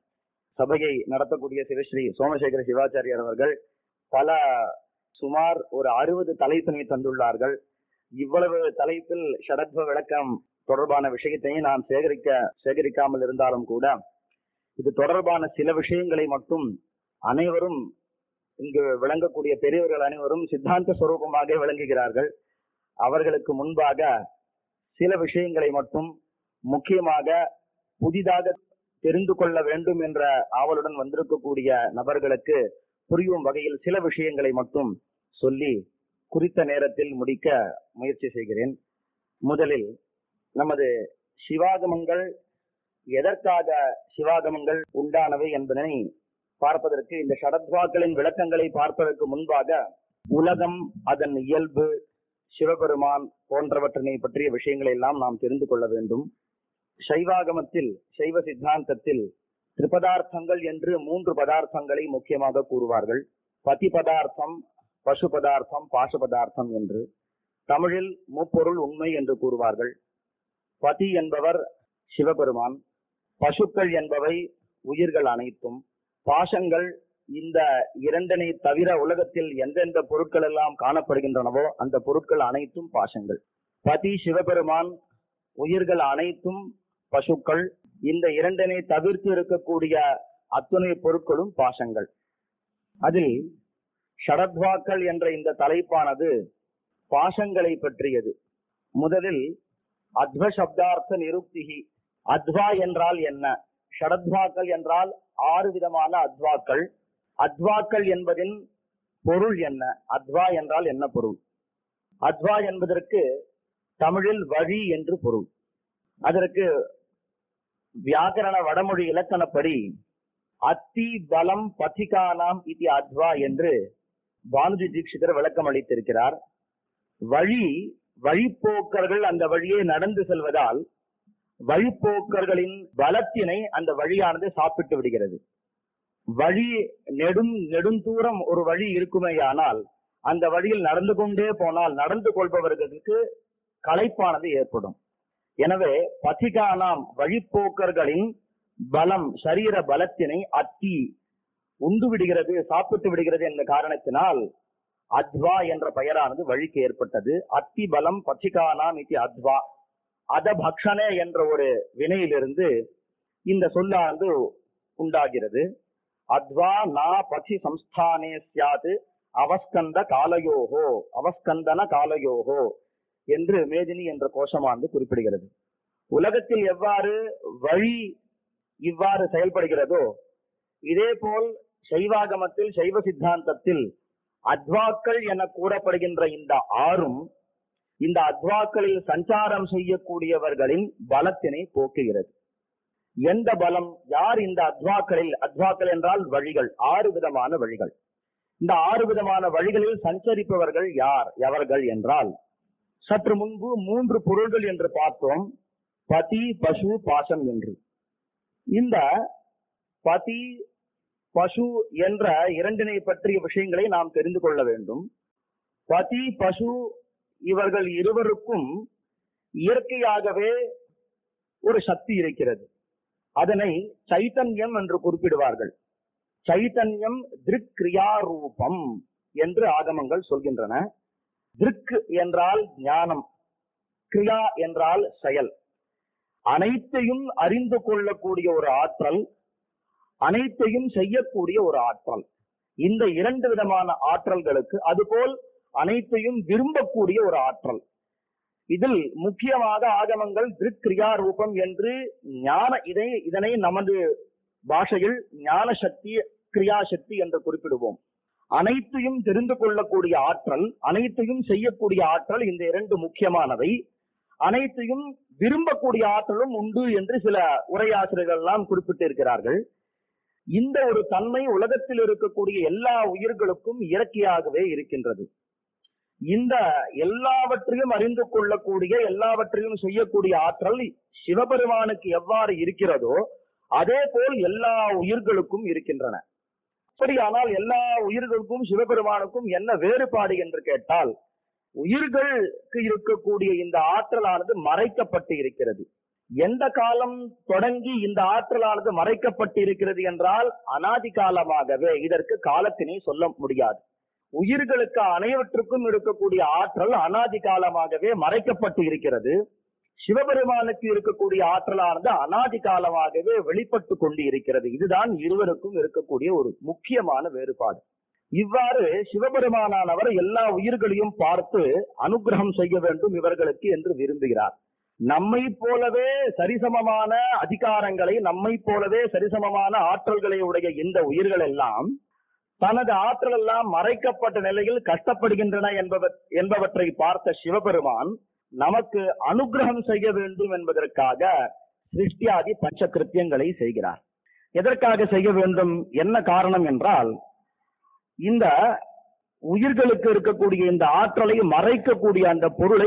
சபையை நடத்தக்கூடிய சிவஸ்ரீ சோமசேகர சிவாச்சாரியார் அவர்கள் பல சுமார் ஒரு அறுபது தலைப்பினை தந்துள்ளார்கள் இவ்வளவு தலைப்பில் ஷடத்வ விளக்கம் தொடர்பான விஷயத்தையும் நான் சேகரிக்க சேகரிக்காமல் இருந்தாலும் கூட இது தொடர்பான சில விஷயங்களை மட்டும் அனைவரும் இங்கு விளங்கக்கூடிய பெரியவர்கள் அனைவரும் சித்தாந்த ஸ்வரூபமாக விளங்குகிறார்கள் அவர்களுக்கு முன்பாக சில விஷயங்களை மட்டும் முக்கியமாக புதிதாக தெரிந்து கொள்ள வேண்டும் என்ற ஆவலுடன் வந்திருக்கக்கூடிய நபர்களுக்கு புரியும் வகையில் சில விஷயங்களை மட்டும் சொல்லி குறித்த நேரத்தில் முடிக்க முயற்சி செய்கிறேன் முதலில் நமது சிவாகமங்கள் எதற்காக சிவாகமங்கள் உண்டானவை என்பதனை பார்ப்பதற்கு இந்த ஷடத்வாக்களின் விளக்கங்களை பார்ப்பதற்கு முன்பாக உலகம் அதன் இயல்பு சிவபெருமான் போன்றவற்றினை பற்றிய விஷயங்களை எல்லாம் நாம் தெரிந்து கொள்ள வேண்டும் சைவாகமத்தில் சைவ சித்தாந்தத்தில் திரிபதார்த்தங்கள் என்று மூன்று பதார்த்தங்களை முக்கியமாக கூறுவார்கள் பதி பதார்த்தம் பசு பதார்த்தம் பாச பதார்த்தம் என்று தமிழில் முப்பொருள் உண்மை என்று கூறுவார்கள் பதி என்பவர் சிவபெருமான் பசுக்கள் என்பவை உயிர்கள் அனைத்தும் பாசங்கள் இந்த இரண்டனை தவிர உலகத்தில் எந்தெந்த பொருட்கள் எல்லாம் காணப்படுகின்றனவோ அந்த பொருட்கள் அனைத்தும் பாசங்கள் பதி சிவபெருமான் உயிர்கள் அனைத்தும் பசுக்கள் இந்த இரண்டனை தவிர்த்து இருக்கக்கூடிய அத்துணை பொருட்களும் பாசங்கள் அதில் ஷடத்வாக்கள் என்ற இந்த தலைப்பானது பாசங்களை பற்றியது முதலில் அத்வ சப்தார்த்த நிருப்திகி அத்வா என்றால் என்ன ஷடத்வாக்கள் என்றால் ஆறு விதமான அத்வாக்கள் அத்வாக்கள் என்பதின் பொருள் என்ன அத்வா என்றால் என்ன பொருள் அத்வா என்பதற்கு தமிழில் வழி என்று பொருள் அதற்கு வியாக்கரண வடமொழி இலக்கணப்படி அத்தி பலம் பத்திகானாம் இது அத்வா என்று பானுஜி தீட்சிதர் விளக்கம் அளித்திருக்கிறார் வழி வழிப்போக்கர்கள் அந்த வழியே நடந்து செல்வதால் வழிப்போக்கர்களின் பலத்தினை அந்த வழியானது சாப்பிட்டு விடுகிறது வழி நெடும் நெடுந்தூரம் ஒரு வழி இருக்குமேயானால் அந்த வழியில் நடந்து கொண்டே போனால் நடந்து கொள்பவர்களுக்கு களைப்பானது ஏற்படும் எனவே பசிகானாம் வழிப்போக்கர்களின் பலம் சரீர பலத்தினை அத்தி உண்டு விடுகிறது சாப்பிட்டு விடுகிறது என்ற காரணத்தினால் அத்வா என்ற பெயரானது வழிக்கு ஏற்பட்டது அத்தி பலம் பசிகானாம் இது அத்வா அத பக்ஷனே என்ற ஒரு வினையிலிருந்து இந்த சொல்லானது உண்டாகிறது அத்வா நா பசி சம்ஸ்தானே சியாது அவஸ்கந்த காலயோகோ அவஸ்கந்தன காலயோகோ என்று மேதினி என்ற கோஷமானது குறிப்பிடுகிறது உலகத்தில் எவ்வாறு வழி இவ்வாறு செயல்படுகிறதோ இதே போல் சைவாகமத்தில் சைவ சித்தாந்தத்தில் அத்வாக்கள் என கூறப்படுகின்ற இந்த ஆறும் இந்த அத்வாக்களில் சஞ்சாரம் செய்யக்கூடியவர்களின் பலத்தினை போக்குகிறது எந்த பலம் யார் இந்த அத்வாக்களில் அத்வாக்கள் என்றால் வழிகள் ஆறு விதமான வழிகள் இந்த ஆறு விதமான வழிகளில் சஞ்சரிப்பவர்கள் யார் எவர்கள் என்றால் சற்று முன்பு மூன்று பொருள்கள் என்று பார்த்தோம் பதி பசு பாசம் என்று இந்த பதி பசு என்ற இரண்டினை பற்றிய விஷயங்களை நாம் தெரிந்து கொள்ள வேண்டும் பதி பசு இவர்கள் இருவருக்கும் இயற்கையாகவே ஒரு சக்தி இருக்கிறது அதனை சைத்தன்யம் என்று குறிப்பிடுவார்கள் சைத்தன்யம் திருக்கிரியாரூபம் என்று ஆகமங்கள் சொல்கின்றன திருக் என்றால் ஞானம் கிரியா என்றால் செயல் அனைத்தையும் அறிந்து கொள்ளக்கூடிய ஒரு ஆற்றல் அனைத்தையும் செய்யக்கூடிய ஒரு ஆற்றல் இந்த இரண்டு விதமான ஆற்றல்களுக்கு அதுபோல் அனைத்தையும் விரும்பக்கூடிய ஒரு ஆற்றல் இதில் முக்கியமாக ஆகமங்கள் திருக்கிரியா ரூபம் என்று ஞான இதை இதனை நமது பாஷையில் ஞான சக்தி கிரியா சக்தி என்று குறிப்பிடுவோம் அனைத்தையும் தெரிந்து கொள்ளக்கூடிய ஆற்றல் அனைத்தையும் செய்யக்கூடிய ஆற்றல் இந்த இரண்டு முக்கியமானவை அனைத்தையும் விரும்பக்கூடிய ஆற்றலும் உண்டு என்று சில உரையாசிரியர்கள் எல்லாம் குறிப்பிட்டிருக்கிறார்கள் இந்த ஒரு தன்மை உலகத்தில் இருக்கக்கூடிய எல்லா உயிர்களுக்கும் இயற்கையாகவே இருக்கின்றது இந்த எல்லாவற்றையும் அறிந்து கொள்ளக்கூடிய எல்லாவற்றையும் செய்யக்கூடிய ஆற்றல் சிவபெருமானுக்கு எவ்வாறு இருக்கிறதோ அதே போல் எல்லா உயிர்களுக்கும் இருக்கின்றன அப்படியானால் எல்லா உயிர்களுக்கும் சிவபெருமானுக்கும் என்ன வேறுபாடு என்று கேட்டால் உயிர்களுக்கு இருக்கக்கூடிய இந்த ஆற்றலானது மறைக்கப்பட்டு இருக்கிறது எந்த காலம் தொடங்கி இந்த ஆற்றலானது மறைக்கப்பட்டு இருக்கிறது என்றால் அனாதி காலமாகவே இதற்கு காலத்தினை சொல்ல முடியாது உயிர்களுக்கு அனைவற்றுக்கும் இருக்கக்கூடிய ஆற்றல் அனாதி காலமாகவே மறைக்கப்பட்டு இருக்கிறது சிவபெருமானுக்கு இருக்கக்கூடிய ஆற்றலானது அனாதி காலமாகவே வெளிப்பட்டு கொண்டு இருக்கிறது இதுதான் இருவருக்கும் இருக்கக்கூடிய ஒரு முக்கியமான வேறுபாடு இவ்வாறு சிவபெருமானானவர் எல்லா உயிர்களையும் பார்த்து அனுகிரகம் செய்ய வேண்டும் இவர்களுக்கு என்று விரும்புகிறார் நம்மை போலவே சரிசமமான அதிகாரங்களை நம்மை போலவே சரிசமமான ஆற்றல்களை உடைய இந்த உயிர்கள் எல்லாம் தனது ஆற்றல் எல்லாம் மறைக்கப்பட்ட நிலையில் கஷ்டப்படுகின்றன என்பவ என்பவற்றை பார்த்த சிவபெருமான் நமக்கு அனுகிரகம் செய்ய வேண்டும் என்பதற்காக சிருஷ்டியாதி பஞ்ச கிருத்தியங்களை செய்கிறார் எதற்காக செய்ய வேண்டும் என்ன காரணம் என்றால் இந்த உயிர்களுக்கு இருக்கக்கூடிய இந்த ஆற்றலை மறைக்கக்கூடிய அந்த பொருளை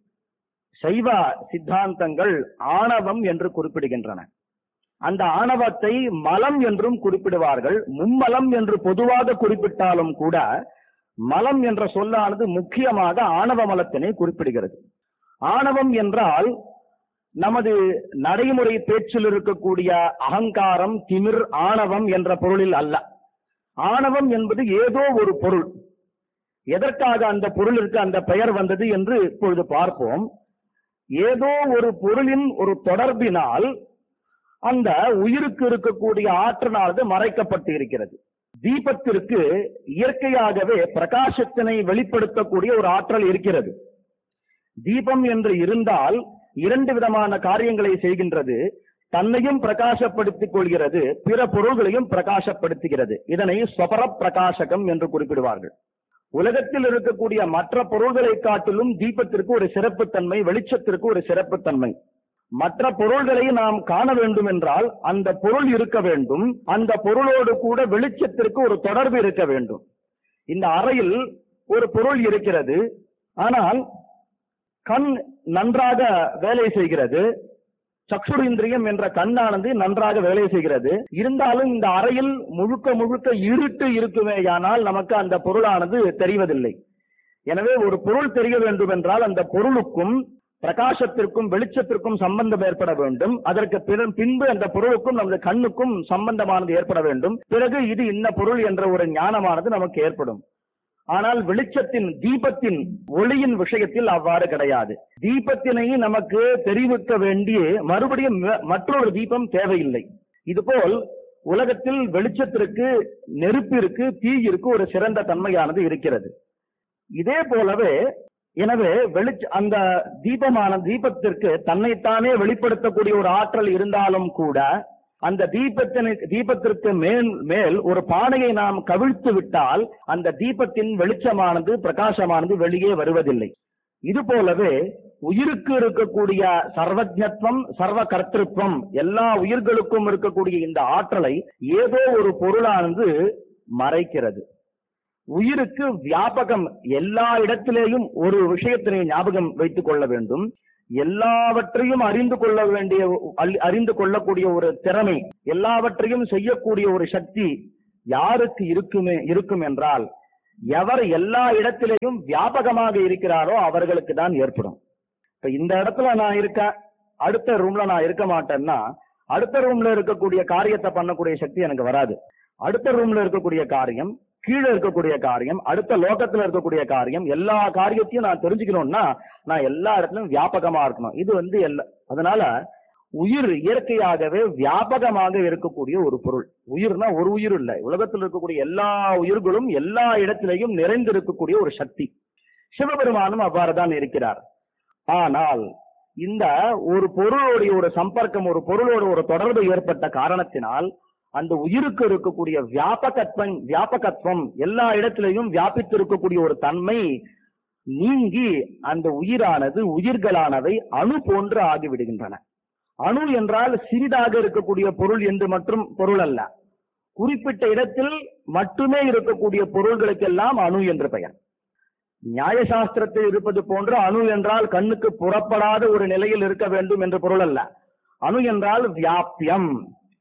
சைவ சித்தாந்தங்கள் ஆணவம் என்று குறிப்பிடுகின்றன அந்த ஆணவத்தை மலம் என்றும் குறிப்பிடுவார்கள் மும்மலம் என்று பொதுவாக குறிப்பிட்டாலும் கூட மலம் என்ற சொல்லானது முக்கியமாக ஆணவ மலத்தினை குறிப்பிடுகிறது ஆணவம் என்றால் நமது நடைமுறை பேச்சில் இருக்கக்கூடிய அகங்காரம் திமிர் ஆணவம் என்ற பொருளில் அல்ல ஆணவம் என்பது ஏதோ ஒரு பொருள் எதற்காக அந்த பொருளிற்கு அந்த பெயர் வந்தது என்று இப்பொழுது பார்ப்போம் ஏதோ ஒரு பொருளின் ஒரு தொடர்பினால் அந்த உயிருக்கு இருக்கக்கூடிய ஆற்றலானது மறைக்கப்பட்டு இருக்கிறது தீபத்திற்கு இயற்கையாகவே பிரகாசத்தினை வெளிப்படுத்தக்கூடிய ஒரு ஆற்றல் இருக்கிறது தீபம் என்று இருந்தால் இரண்டு விதமான காரியங்களை செய்கின்றது தன்னையும் பிரகாசப்படுத்திக் கொள்கிறது பிற பொருள்களையும் பிரகாசப்படுத்துகிறது இதனை ஸ்வபர பிரகாசகம் என்று குறிப்பிடுவார்கள் உலகத்தில் இருக்கக்கூடிய மற்ற பொருள்களை காட்டிலும் தீபத்திற்கு ஒரு சிறப்புத்தன்மை வெளிச்சத்திற்கு ஒரு சிறப்புத்தன்மை மற்ற பொருள்களை நாம் காண வேண்டும் என்றால் அந்த பொருள் இருக்க வேண்டும் அந்த பொருளோடு கூட வெளிச்சத்திற்கு ஒரு தொடர்பு இருக்க வேண்டும் இந்த அறையில் ஒரு பொருள் இருக்கிறது ஆனால் கண் நன்றாக வேலை செய்கிறது சக்ஷுர் இந்திரியம் என்ற கண்ணானது நன்றாக வேலை செய்கிறது இருந்தாலும் இந்த அறையில் முழுக்க முழுக்க இருட்டு இருக்குமேயானால் நமக்கு அந்த பொருளானது தெரிவதில்லை எனவே ஒரு பொருள் தெரிய வேண்டும் என்றால் அந்த பொருளுக்கும் பிரகாசத்திற்கும் வெளிச்சத்திற்கும் சம்பந்தம் ஏற்பட வேண்டும் அதற்கு பிற- பின்பு அந்த பொருளுக்கும் நமது கண்ணுக்கும் சம்பந்தமானது ஏற்பட வேண்டும் பிறகு இது இன்ன பொருள் என்ற ஒரு ஞானமானது நமக்கு ஏற்படும் ஆனால் வெளிச்சத்தின் தீபத்தின் ஒளியின் விஷயத்தில் அவ்வாறு கிடையாது தீபத்தினை நமக்கு தெரிவிக்க வேண்டிய மறுபடியும் ம- மற்றொரு தீபம் தேவையில்லை இதுபோல் உலகத்தில் வெளிச்சத்திற்கு நெருப்பிற்கு தீயிற்கு ஒரு சிறந்த தன்மையானது இருக்கிறது இதே போலவே எனவே வெளிச்ச அந்த தீபமான தீபத்திற்கு தன்னைத்தானே வெளிப்படுத்தக்கூடிய ஒரு ஆற்றல் இருந்தாலும் கூட அந்த தீபத்தினை தீபத்திற்கு மேல் மேல் ஒரு பானையை நாம் கவிழ்த்து விட்டால் அந்த தீபத்தின் வெளிச்சமானது பிரகாசமானது வெளியே வருவதில்லை இது போலவே உயிருக்கு இருக்கக்கூடிய சர்வஜத்வம் சர்வ கர்த்திருவம் எல்லா உயிர்களுக்கும் இருக்கக்கூடிய இந்த ஆற்றலை ஏதோ ஒரு பொருளானது மறைக்கிறது உயிருக்கு வியாபகம் எல்லா இடத்திலேயும் ஒரு விஷயத்தினை ஞாபகம் வைத்துக் கொள்ள வேண்டும் எல்லாவற்றையும் அறிந்து கொள்ள வேண்டிய அல்- அறிந்து கொள்ளக்கூடிய ஒரு திறமை எல்லாவற்றையும் செய்யக்கூடிய ஒரு சக்தி யாருக்கு இருக்குமே இருக்கும் என்றால் எவர் எல்லா இடத்திலேயும் வியாபகமாக இருக்கிறாரோ அவர்களுக்கு தான் ஏற்படும் இப்ப இந்த இடத்துல நான் இருக்கேன் அடுத்த ரூம்ல நான் இருக்க மாட்டேன்னா அடுத்த ரூம்ல இருக்கக்கூடிய காரியத்தை பண்ணக்கூடிய சக்தி எனக்கு வராது அடுத்த ரூம்ல இருக்கக்கூடிய காரியம் கீழே இருக்கக்கூடிய காரியம் அடுத்த லோகத்துல இருக்கக்கூடிய காரியம் எல்லா காரியத்தையும் நான் தெரிஞ்சுக்கணும்னா நான் எல்லா இடத்துலயும் வியாபகமா இருக்கணும் இது வந்து எல்லா அதனால உயிர் இயற்கையாகவே வியாபகமாக இருக்கக்கூடிய ஒரு பொருள் உயிர்னா ஒரு உயிர் இல்லை உலகத்தில் இருக்கக்கூடிய எல்லா உயிர்களும் எல்லா இடத்திலையும் நிறைந்து இருக்கக்கூடிய ஒரு சக்தி சிவபெருமானும் அவ்வாறுதான் இருக்கிறார் ஆனால் இந்த ஒரு பொருளுடைய ஒரு சம்பர்க்கம் ஒரு பொருளோட ஒரு தொடர்பு ஏற்பட்ட காரணத்தினால் அந்த உயிருக்கு இருக்கக்கூடிய வியாபகத்துவம் வியாபகத்துவம் எல்லா இடத்திலையும் வியாபித்து இருக்கக்கூடிய ஒரு தன்மை நீங்கி அந்த உயிரானது உயிர்களானவை அணு போன்று ஆகிவிடுகின்றன அணு என்றால் சிறிதாக இருக்கக்கூடிய பொருள் என்று மற்றும் பொருள் அல்ல குறிப்பிட்ட இடத்தில் மட்டுமே இருக்கக்கூடிய பொருள்களுக்கெல்லாம் அணு என்று பெயர் நியாயசாஸ்திரத்தில் இருப்பது போன்று அணு என்றால் கண்ணுக்கு புறப்படாத ஒரு நிலையில் இருக்க வேண்டும் என்று பொருள் அல்ல அணு என்றால் வியாபியம்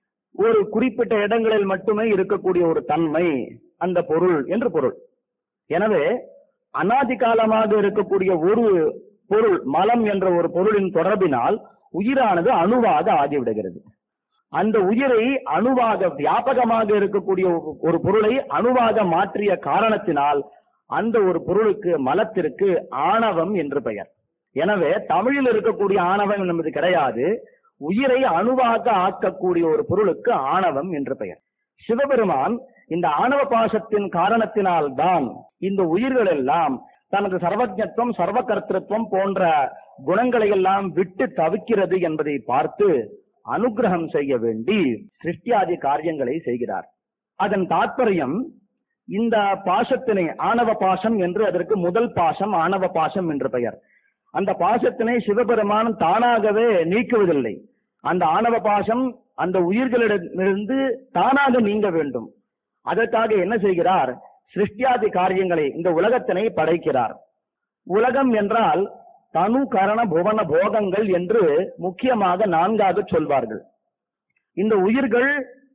ஒரு குறிப்பிட்ட இடங்களில் மட்டுமே இருக்கக்கூடிய ஒரு தன்மை அந்த பொருள் என்று பொருள் எனவே அனாதி காலமாக இருக்கக்கூடிய ஒரு பொருள் மலம் என்ற ஒரு பொருளின் தொடர்பினால் உயிரானது அணுவாக ஆகிவிடுகிறது அந்த உயிரை அணுவாக வியாபகமாக இருக்கக்கூடிய ஒரு பொருளை அணுவாக மாற்றிய காரணத்தினால் அந்த ஒரு பொருளுக்கு மலத்திற்கு ஆணவம் என்று பெயர் எனவே தமிழில் இருக்கக்கூடிய ஆணவம் என்பது கிடையாது உயிரை அணுவாக ஆக்கக்கூடிய ஒரு பொருளுக்கு ஆணவம் என்று பெயர் சிவபெருமான் இந்த ஆணவ பாசத்தின் காரணத்தினால் தான் இந்த உயிர்கள் எல்லாம் தனது சர்வஜத்துவம் சர்வகர்த்திருவம் போன்ற குணங்களை எல்லாம் விட்டு தவிக்கிறது என்பதை பார்த்து அனுகிரகம் செய்ய வேண்டி சிருஷ்டியாதி காரியங்களை செய்கிறார் அதன் தாற்பயம் இந்த பாசத்தினை ஆணவ பாசம் என்று அதற்கு முதல் பாசம் ஆணவ பாசம் என்று பெயர் அந்த பாசத்தினை சிவபெருமான் தானாகவே நீக்குவதில்லை அந்த ஆணவ பாசம் அந்த உயிர்களிடமிருந்து தானாக நீங்க வேண்டும் அதற்காக என்ன செய்கிறார் சிருஷ்டியாதி காரியங்களை இந்த உலகத்தினை படைக்கிறார் உலகம் என்றால் தனு கரண புவன போகங்கள் என்று முக்கியமாக நான்காக சொல்வார்கள் இந்த உயிர்கள்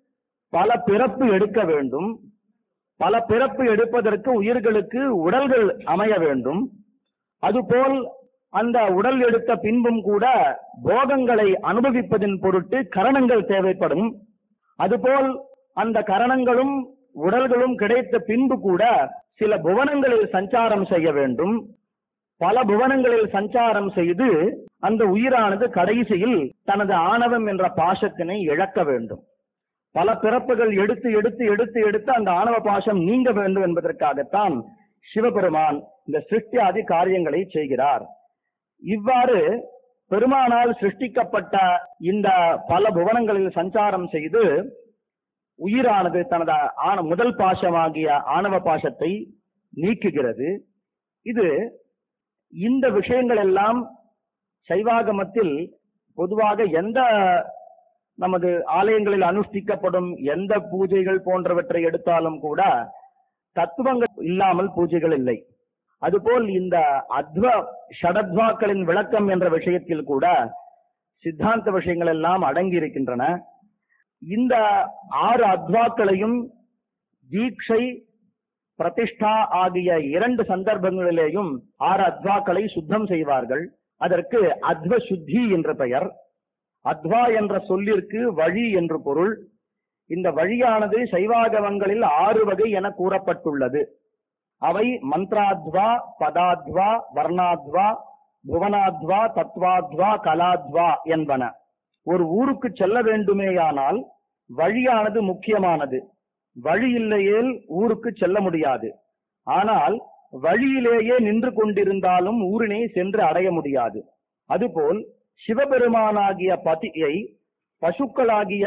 பல பிறப்பு எடுக்க வேண்டும் பல பிறப்பு எடுப்பதற்கு உயிர்களுக்கு உடல்கள் அமைய வேண்டும் அதுபோல் அந்த உடல் எடுத்த பின்பும் கூட போகங்களை அனுபவிப்பதின் பொருட்டு கரணங்கள் தேவைப்படும் அதுபோல் அந்த கரணங்களும் உடல்களும் கிடைத்த பின்பு கூட சில புவனங்களில் சஞ்சாரம் செய்ய வேண்டும் பல புவனங்களில் சஞ்சாரம் செய்து அந்த உயிரானது கடைசியில் தனது ஆணவம் என்ற பாசத்தினை இழக்க வேண்டும் பல பிறப்புகள் எடுத்து எடுத்து எடுத்து எடுத்து அந்த ஆணவ பாசம் நீங்க வேண்டும் என்பதற்காகத்தான் சிவபெருமான் இந்த சிருஷ்டியாதி காரியங்களை செய்கிறார் இவ்வாறு பெருமானால் சிருஷ்டிக்கப்பட்ட இந்த பல புவனங்களில் சஞ்சாரம் செய்து உயிரானது தனது ஆன முதல் பாசமாகிய ஆணவ பாசத்தை நீக்குகிறது இது இந்த விஷயங்கள் எல்லாம் சைவாகமத்தில் பொதுவாக எந்த நமது ஆலயங்களில் அனுஷ்டிக்கப்படும் எந்த பூஜைகள் போன்றவற்றை எடுத்தாலும் கூட தத்துவங்கள் இல்லாமல் பூஜைகள் இல்லை அதுபோல் இந்த அத்வ ஷடத்வாக்களின் விளக்கம் என்ற விஷயத்தில் கூட சித்தாந்த விஷயங்கள் எல்லாம் அடங்கி இருக்கின்றன இந்த ஆறு அத்வாக்களையும் தீட்சை பிரதிஷ்டா ஆகிய இரண்டு சந்தர்ப்பங்களிலேயும் ஆறு அத்வாக்களை சுத்தம் செய்வார்கள் அதற்கு அத்வ சுத்தி என்ற பெயர் அத்வா என்ற சொல்லிற்கு வழி என்று பொருள் இந்த வழியானது சைவாகவங்களில் ஆறு வகை என கூறப்பட்டுள்ளது அவை மந்த்ராத்வா பதாத்வா வர்ணாத்வா புவனாத்வா தத்வாத்வா கலாத்வா என்பன ஒரு ஊருக்கு செல்ல வேண்டுமேயானால் வழியானது முக்கியமானது வழி இல்லையேல் ஊருக்கு செல்ல முடியாது ஆனால் வழியிலேயே நின்று கொண்டிருந்தாலும் ஊரினை சென்று அடைய முடியாது அதுபோல் சிவபெருமானாகிய பதியை பசுக்களாகிய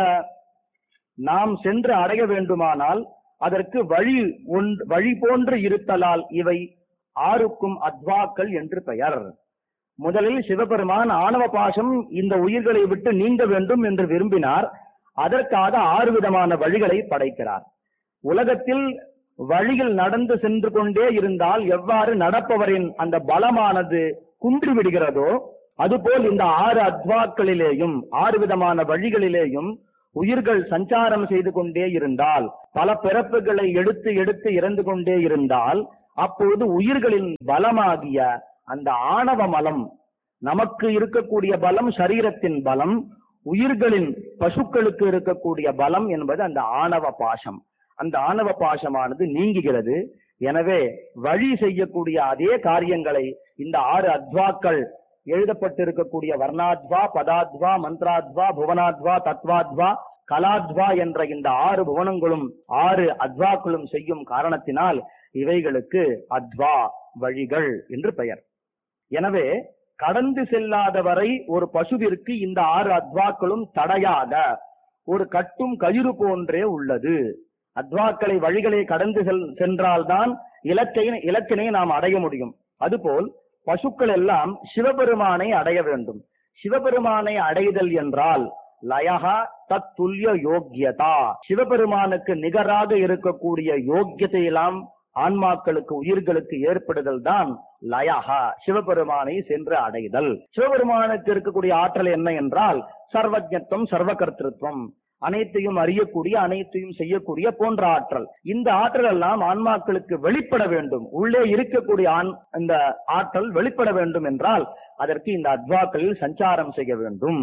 நாம் சென்று அடைய வேண்டுமானால் அதற்கு வழி ஒன்று வழி போன்று இருத்தலால் இவை ஆறுக்கும் அத்வாக்கள் என்று பெயர் முதலில் சிவபெருமான் ஆணவ பாசம் இந்த உயிர்களை விட்டு நீங்க வேண்டும் என்று விரும்பினார் அதற்காக ஆறு விதமான வழிகளை படைக்கிறார் உலகத்தில் வழியில் நடந்து சென்று கொண்டே இருந்தால் எவ்வாறு நடப்பவரின் அந்த பலமானது குன்றி விடுகிறதோ அதுபோல் இந்த ஆறு அத்வாக்களிலேயும் ஆறு விதமான வழிகளிலேயும் உயிர்கள் சஞ்சாரம் செய்து கொண்டே இருந்தால் பல பிறப்புகளை எடுத்து எடுத்து இறந்து கொண்டே இருந்தால் அப்பொழுது உயிர்களின் பலமாகிய அந்த ஆணவ மலம் நமக்கு இருக்கக்கூடிய பலம் சரீரத்தின் பலம் உயிர்களின் பசுக்களுக்கு இருக்கக்கூடிய பலம் என்பது அந்த ஆணவ பாசம் அந்த ஆணவ பாசமானது நீங்குகிறது எனவே வழி செய்யக்கூடிய அதே காரியங்களை இந்த ஆறு அத்வாக்கள் எழுதப்பட்டிருக்கக்கூடிய வர்ணாத்வா பதாத்வா மந்த்ராத்வா புவனாத்வா தத்வாத்வா கலாத்வா என்ற இந்த ஆறு புவனங்களும் ஆறு அத்வாக்களும் செய்யும் காரணத்தினால் இவைகளுக்கு அத்வா வழிகள் என்று பெயர் எனவே கடந்து செல்லாத வரை ஒரு பசுவிற்கு இந்த ஆறு அத்வாக்களும் தடையாக ஒரு கட்டும் கயிறு போன்றே உள்ளது அத்வாக்களை வழிகளை கடந்து செல் சென்றால்தான் இலக்கை இலக்கினை நாம் அடைய முடியும் அதுபோல் பசுக்கள் எல்லாம் சிவபெருமானை அடைய வேண்டும் சிவபெருமானை அடைதல் என்றால் லயகா தத்துல்ய யோக்கியதா சிவபெருமானுக்கு நிகராக இருக்கக்கூடிய யோக்கியத்தை எல்லாம் ஆன்மாக்களுக்கு உயிர்களுக்கு ஏற்படுதல் தான் லயகா சிவபெருமானை சென்று அடைதல் சிவபெருமானுக்கு இருக்கக்கூடிய ஆற்றல் என்ன என்றால் சர்வஜத்துவம் சர்வகர்த்திருவம் அனைத்தையும் அறியக்கூடிய அனைத்தையும் செய்யக்கூடிய போன்ற ஆற்றல் இந்த ஆற்றல் எல்லாம் ஆன்மாக்களுக்கு வெளிப்பட வேண்டும் உள்ளே இருக்கக்கூடிய ஆண் இந்த ஆற்றல் வெளிப்பட வேண்டும் என்றால் அதற்கு இந்த அத்வாக்களில் சஞ்சாரம் செய்ய வேண்டும்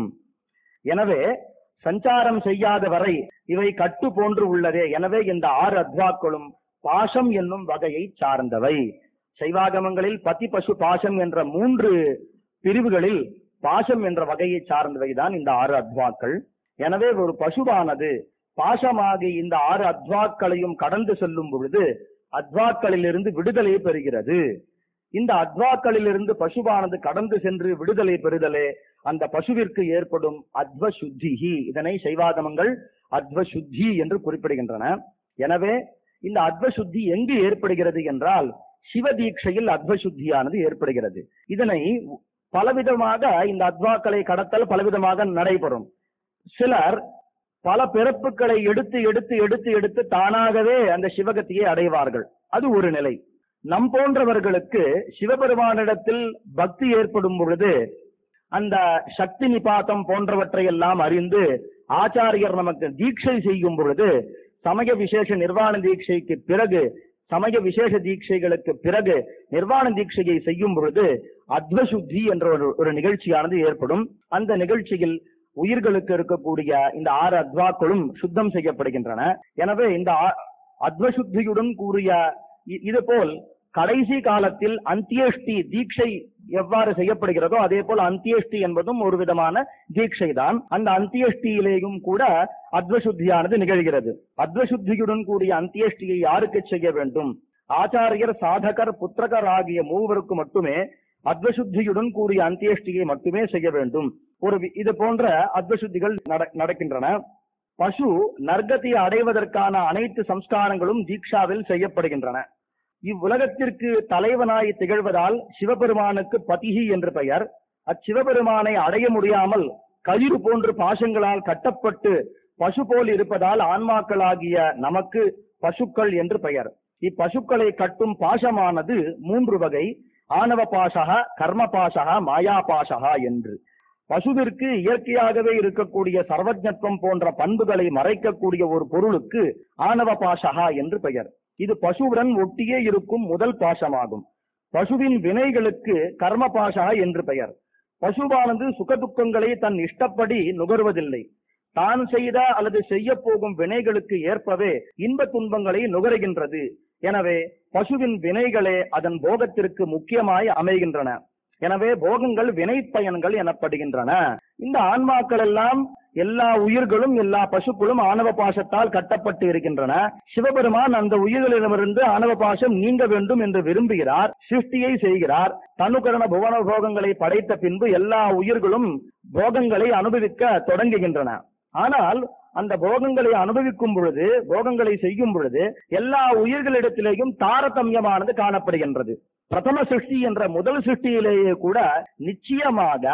எனவே சஞ்சாரம் செய்யாத வரை இவை கட்டு போன்று உள்ளதே எனவே இந்த ஆறு அத்வாக்களும் பாசம் என்னும் வகையை சார்ந்தவை சைவாகமங்களில் பதி பசு பாசம் என்ற மூன்று பிரிவுகளில் பாசம் என்ற வகையை சார்ந்தவைதான் இந்த ஆறு அத்வாக்கள் எனவே ஒரு பசுவானது பாசமாகி இந்த ஆறு அத்வாக்களையும் கடந்து செல்லும் பொழுது அத்வாக்களிலிருந்து விடுதலை பெறுகிறது இந்த அத்வாக்களிலிருந்து பசுவானது கடந்து சென்று விடுதலை பெறுதலே அந்த பசுவிற்கு ஏற்படும் அத்வ சுத்திஹி இதனை சைவாகமங்கள் அத்வ சுத்தி என்று குறிப்பிடுகின்றன எனவே இந்த அத்வ சுத்தி எங்கு ஏற்படுகிறது என்றால் சிவ தீட்சையில் அத்வ சுத்தியானது ஏற்படுகிறது இதனை பலவிதமாக இந்த அத்வாக்களை கடத்தல் பலவிதமாக நடைபெறும் சிலர் பல பிறப்புகளை எடுத்து எடுத்து எடுத்து எடுத்து தானாகவே அந்த சிவகத்தியை அடைவார்கள் அது ஒரு நிலை நம் போன்றவர்களுக்கு சிவபெருமானிடத்தில் பக்தி ஏற்படும் பொழுது அந்த சக்தி நிபாத்தம் போன்றவற்றை எல்லாம் அறிந்து ஆச்சாரியர் நமக்கு தீட்சை செய்யும் பொழுது சமய விசேஷ நிர்வாண தீட்சைக்கு பிறகு சமய விசேஷ தீட்சைகளுக்கு பிறகு நிர்வாண தீட்சையை செய்யும் பொழுது அத்வசுத்தி என்ற ஒரு ஒரு நிகழ்ச்சியானது ஏற்படும் அந்த நிகழ்ச்சியில் உயிர்களுக்கு இருக்கக்கூடிய இந்த ஆறு அத்வாக்களும் சுத்தம் செய்யப்படுகின்றன எனவே இந்த ஆ- அத்வசுத்தியுடன் கூறிய இ- இது போல் கடைசி காலத்தில் அந்தியேஷ்டி தீட்சை எவ்வாறு செய்யப்படுகிறதோ அதே போல் அந்தியேஷ்டி என்பதும் ஒரு விதமான தீட்சை தான் அந்த அந்தியேஷ்டியிலேயும் கூட அத்வசுத்தியானது நிகழ்கிறது அத்வசுத்தியுடன் கூடிய அந்தியேஷ்டியை யாருக்கு செய்ய வேண்டும் ஆச்சாரியர் சாதகர் புத்திரகர் ஆகிய மூவருக்கு மட்டுமே அத்வசுத்தியுடன் கூடிய அந்தியேஷ்டியை மட்டுமே செய்ய வேண்டும் ஒரு வி- இது போன்ற அத்வசுத்திகள் நட- நடக்கின்றன பசு நர்க்கத்தை அடைவதற்கான அனைத்து சம்ஸ்காரங்களும் தீக்ஷாவில் செய்யப்படுகின்றன இவ்வுலகத்திற்கு தலைவனாய் திகழ்வதால் சிவபெருமானுக்கு பதிகி என்று பெயர் அச்சிவபெருமானை அடைய முடியாமல் கயிறு போன்று பாசங்களால் கட்டப்பட்டு பசு போல் இருப்பதால் ஆன்மாக்களாகிய நமக்கு பசுக்கள் என்று பெயர் இப்பசுக்களை கட்டும் பாசமானது மூன்று வகை ஆணவ பாசக கர்ம பாசக மாயா பாசக என்று பசுவிற்கு இயற்கையாகவே இருக்கக்கூடிய சர்வஜத்துவம் போன்ற பண்புகளை மறைக்கக்கூடிய ஒரு பொருளுக்கு ஆணவ பாசகா என்று பெயர் இது பசுவுடன் ஒட்டியே இருக்கும் முதல் பாசமாகும் பசுவின் வினைகளுக்கு கர்ம பாசகா என்று பெயர் பசுவானது சுகதுக்கங்களை தன் இஷ்டப்படி நுகர்வதில்லை தான் செய்த அல்லது செய்ய போகும் வினைகளுக்கு ஏற்பவே இன்ப துன்பங்களை நுகருகின்றது எனவே பசுவின் வினைகளே அதன் போகத்திற்கு முக்கியமாய் அமைகின்றன எனவே போகங்கள் வினை பயன்கள் எனப்படுகின்றன இந்த ஆன்மாக்கள் எல்லாம் எல்லா உயிர்களும் எல்லா பசுக்களும் ஆணவ பாசத்தால் கட்டப்பட்டு இருக்கின்றன சிவபெருமான் அந்த உயிர்களிடமிருந்து ஆணவ பாசம் நீங்க வேண்டும் என்று விரும்புகிறார் சிருஷ்டியை செய்கிறார் தனுகரண புவன போகங்களை படைத்த பின்பு எல்லா உயிர்களும் போகங்களை அனுபவிக்க தொடங்குகின்றன ஆனால் அந்த போகங்களை அனுபவிக்கும் பொழுது போகங்களை செய்யும் பொழுது எல்லா உயிர்களிடத்திலேயும் தாரதமியமானது காணப்படுகின்றது பிரதம சிருஷ்டி என்ற முதல் சிருஷ்டியிலேயே கூட நிச்சயமாக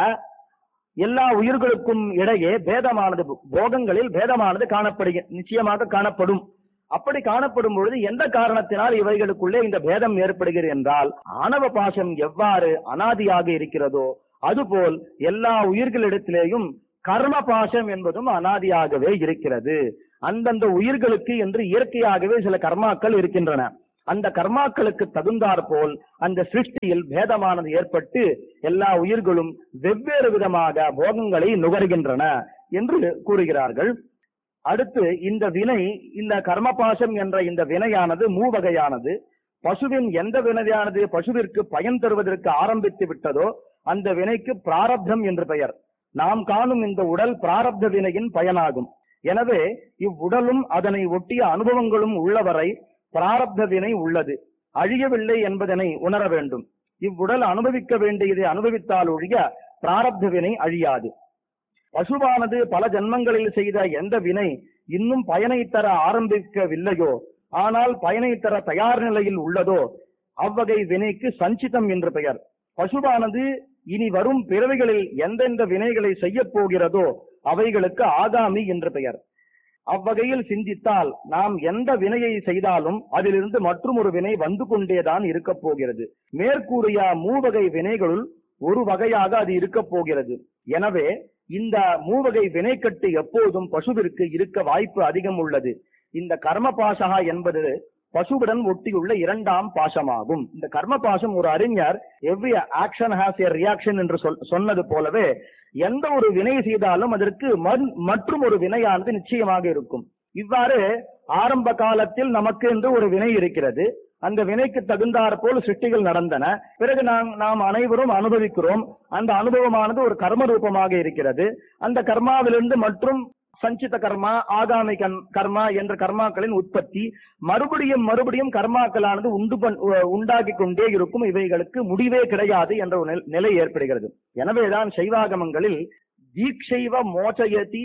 எல்லா உயிர்களுக்கும் இடையே பேதமானது போகங்களில் பேதமானது காணப்படுக நிச்சயமாக காணப்படும் அப்படி காணப்படும் பொழுது எந்த காரணத்தினால் இவைகளுக்குள்ளே இந்த பேதம் ஏற்படுகிறது என்றால் ஆணவ பாசம் எவ்வாறு அனாதியாக இருக்கிறதோ அதுபோல் எல்லா உயிர்களிடத்திலேயும் கர்ம பாசம் என்பதும் அனாதியாகவே இருக்கிறது அந்தந்த உயிர்களுக்கு என்று இயற்கையாகவே சில கர்மாக்கள் இருக்கின்றன அந்த கர்மாக்களுக்கு தகுந்தாற் போல் அந்த சிருஷ்டியில் பேதமானது ஏற்பட்டு எல்லா உயிர்களும் வெவ்வேறு விதமாக போகங்களை நுகர்கின்றன என்று கூறுகிறார்கள் அடுத்து இந்த வினை இந்த கர்மபாசம் என்ற இந்த வினையானது மூவகையானது பசுவின் எந்த வினையானது பசுவிற்கு பயன் தருவதற்கு ஆரம்பித்து விட்டதோ அந்த வினைக்கு பிராரப்தம் என்று பெயர் நாம் காணும் இந்த உடல் பிராரப்த வினையின் பயனாகும் எனவே இவ்வுடலும் அதனை ஒட்டிய அனுபவங்களும் உள்ளவரை பிராரப்த வினை உள்ளது அழியவில்லை என்பதனை உணர வேண்டும் இவ்வுடல் அனுபவிக்க வேண்டியதை அனுபவித்தால் ஒழிய பிராரப்த வினை அழியாது பசுவானது பல ஜன்மங்களில் செய்த எந்த வினை இன்னும் பயனை தர ஆரம்பிக்கவில்லையோ ஆனால் பயனை தர தயார் நிலையில் உள்ளதோ அவ்வகை வினைக்கு சஞ்சிதம் என்று பெயர் பசுவானது இனி வரும் பிறவிகளில் எந்தெந்த வினைகளை செய்யப் போகிறதோ அவைகளுக்கு ஆகாமி என்று பெயர் அவ்வகையில் சிந்தித்தால் நாம் எந்த வினையை செய்தாலும் அதிலிருந்து மற்றும் ஒரு வினை வந்து கொண்டேதான் இருக்கப் போகிறது மேற்கூறிய மூவகை வினைகளுள் ஒரு வகையாக அது இருக்கப் போகிறது எனவே இந்த மூவகை வினைக்கட்டு எப்போதும் பசுவிற்கு இருக்க வாய்ப்பு அதிகம் உள்ளது இந்த கர்ம பாசகா என்பது பசுவுடன் ஒட்டியுள்ள இரண்டாம் பாசமாகும் இந்த கர்ம பாசம் ஒரு அறிஞர் every action has a reaction என்று சொல்- சொன்னது போலவே எந்த ஒரு வினை செய்தாலும் அதற்கு மன்- மற்றும் ஒரு வினையானது நிச்சயமாக இருக்கும் இவ்வாறு ஆரம்ப காலத்தில் நமக்கு என்று ஒரு வினை இருக்கிறது அந்த வினைக்கு தகுந்தாற் போல் சிருஷ்டிகள் நடந்தன பிறகு நாம் நாம் அனைவரும் அனுபவிக்கிறோம் அந்த அனுபவமானது ஒரு கர்ம ரூபமாக இருக்கிறது அந்த கர்மாவிலிருந்து மற்றும் சஞ்சித கர்மா ஆகாமி கண்- கர்மா என்ற கர்மாக்களின் உற்பத்தி மறுபடியும் மறுபடியும் கர்மாக்களானது உண்டு பண் உ- உண்டாகி கொண்டே இருக்கும் இவைகளுக்கு முடிவே கிடையாது என்ற ஒரு நில- நிலை ஏற்படுகிறது எனவேதான் சைவாகமங்களில் தீக்ஷைவ மோச்சயதி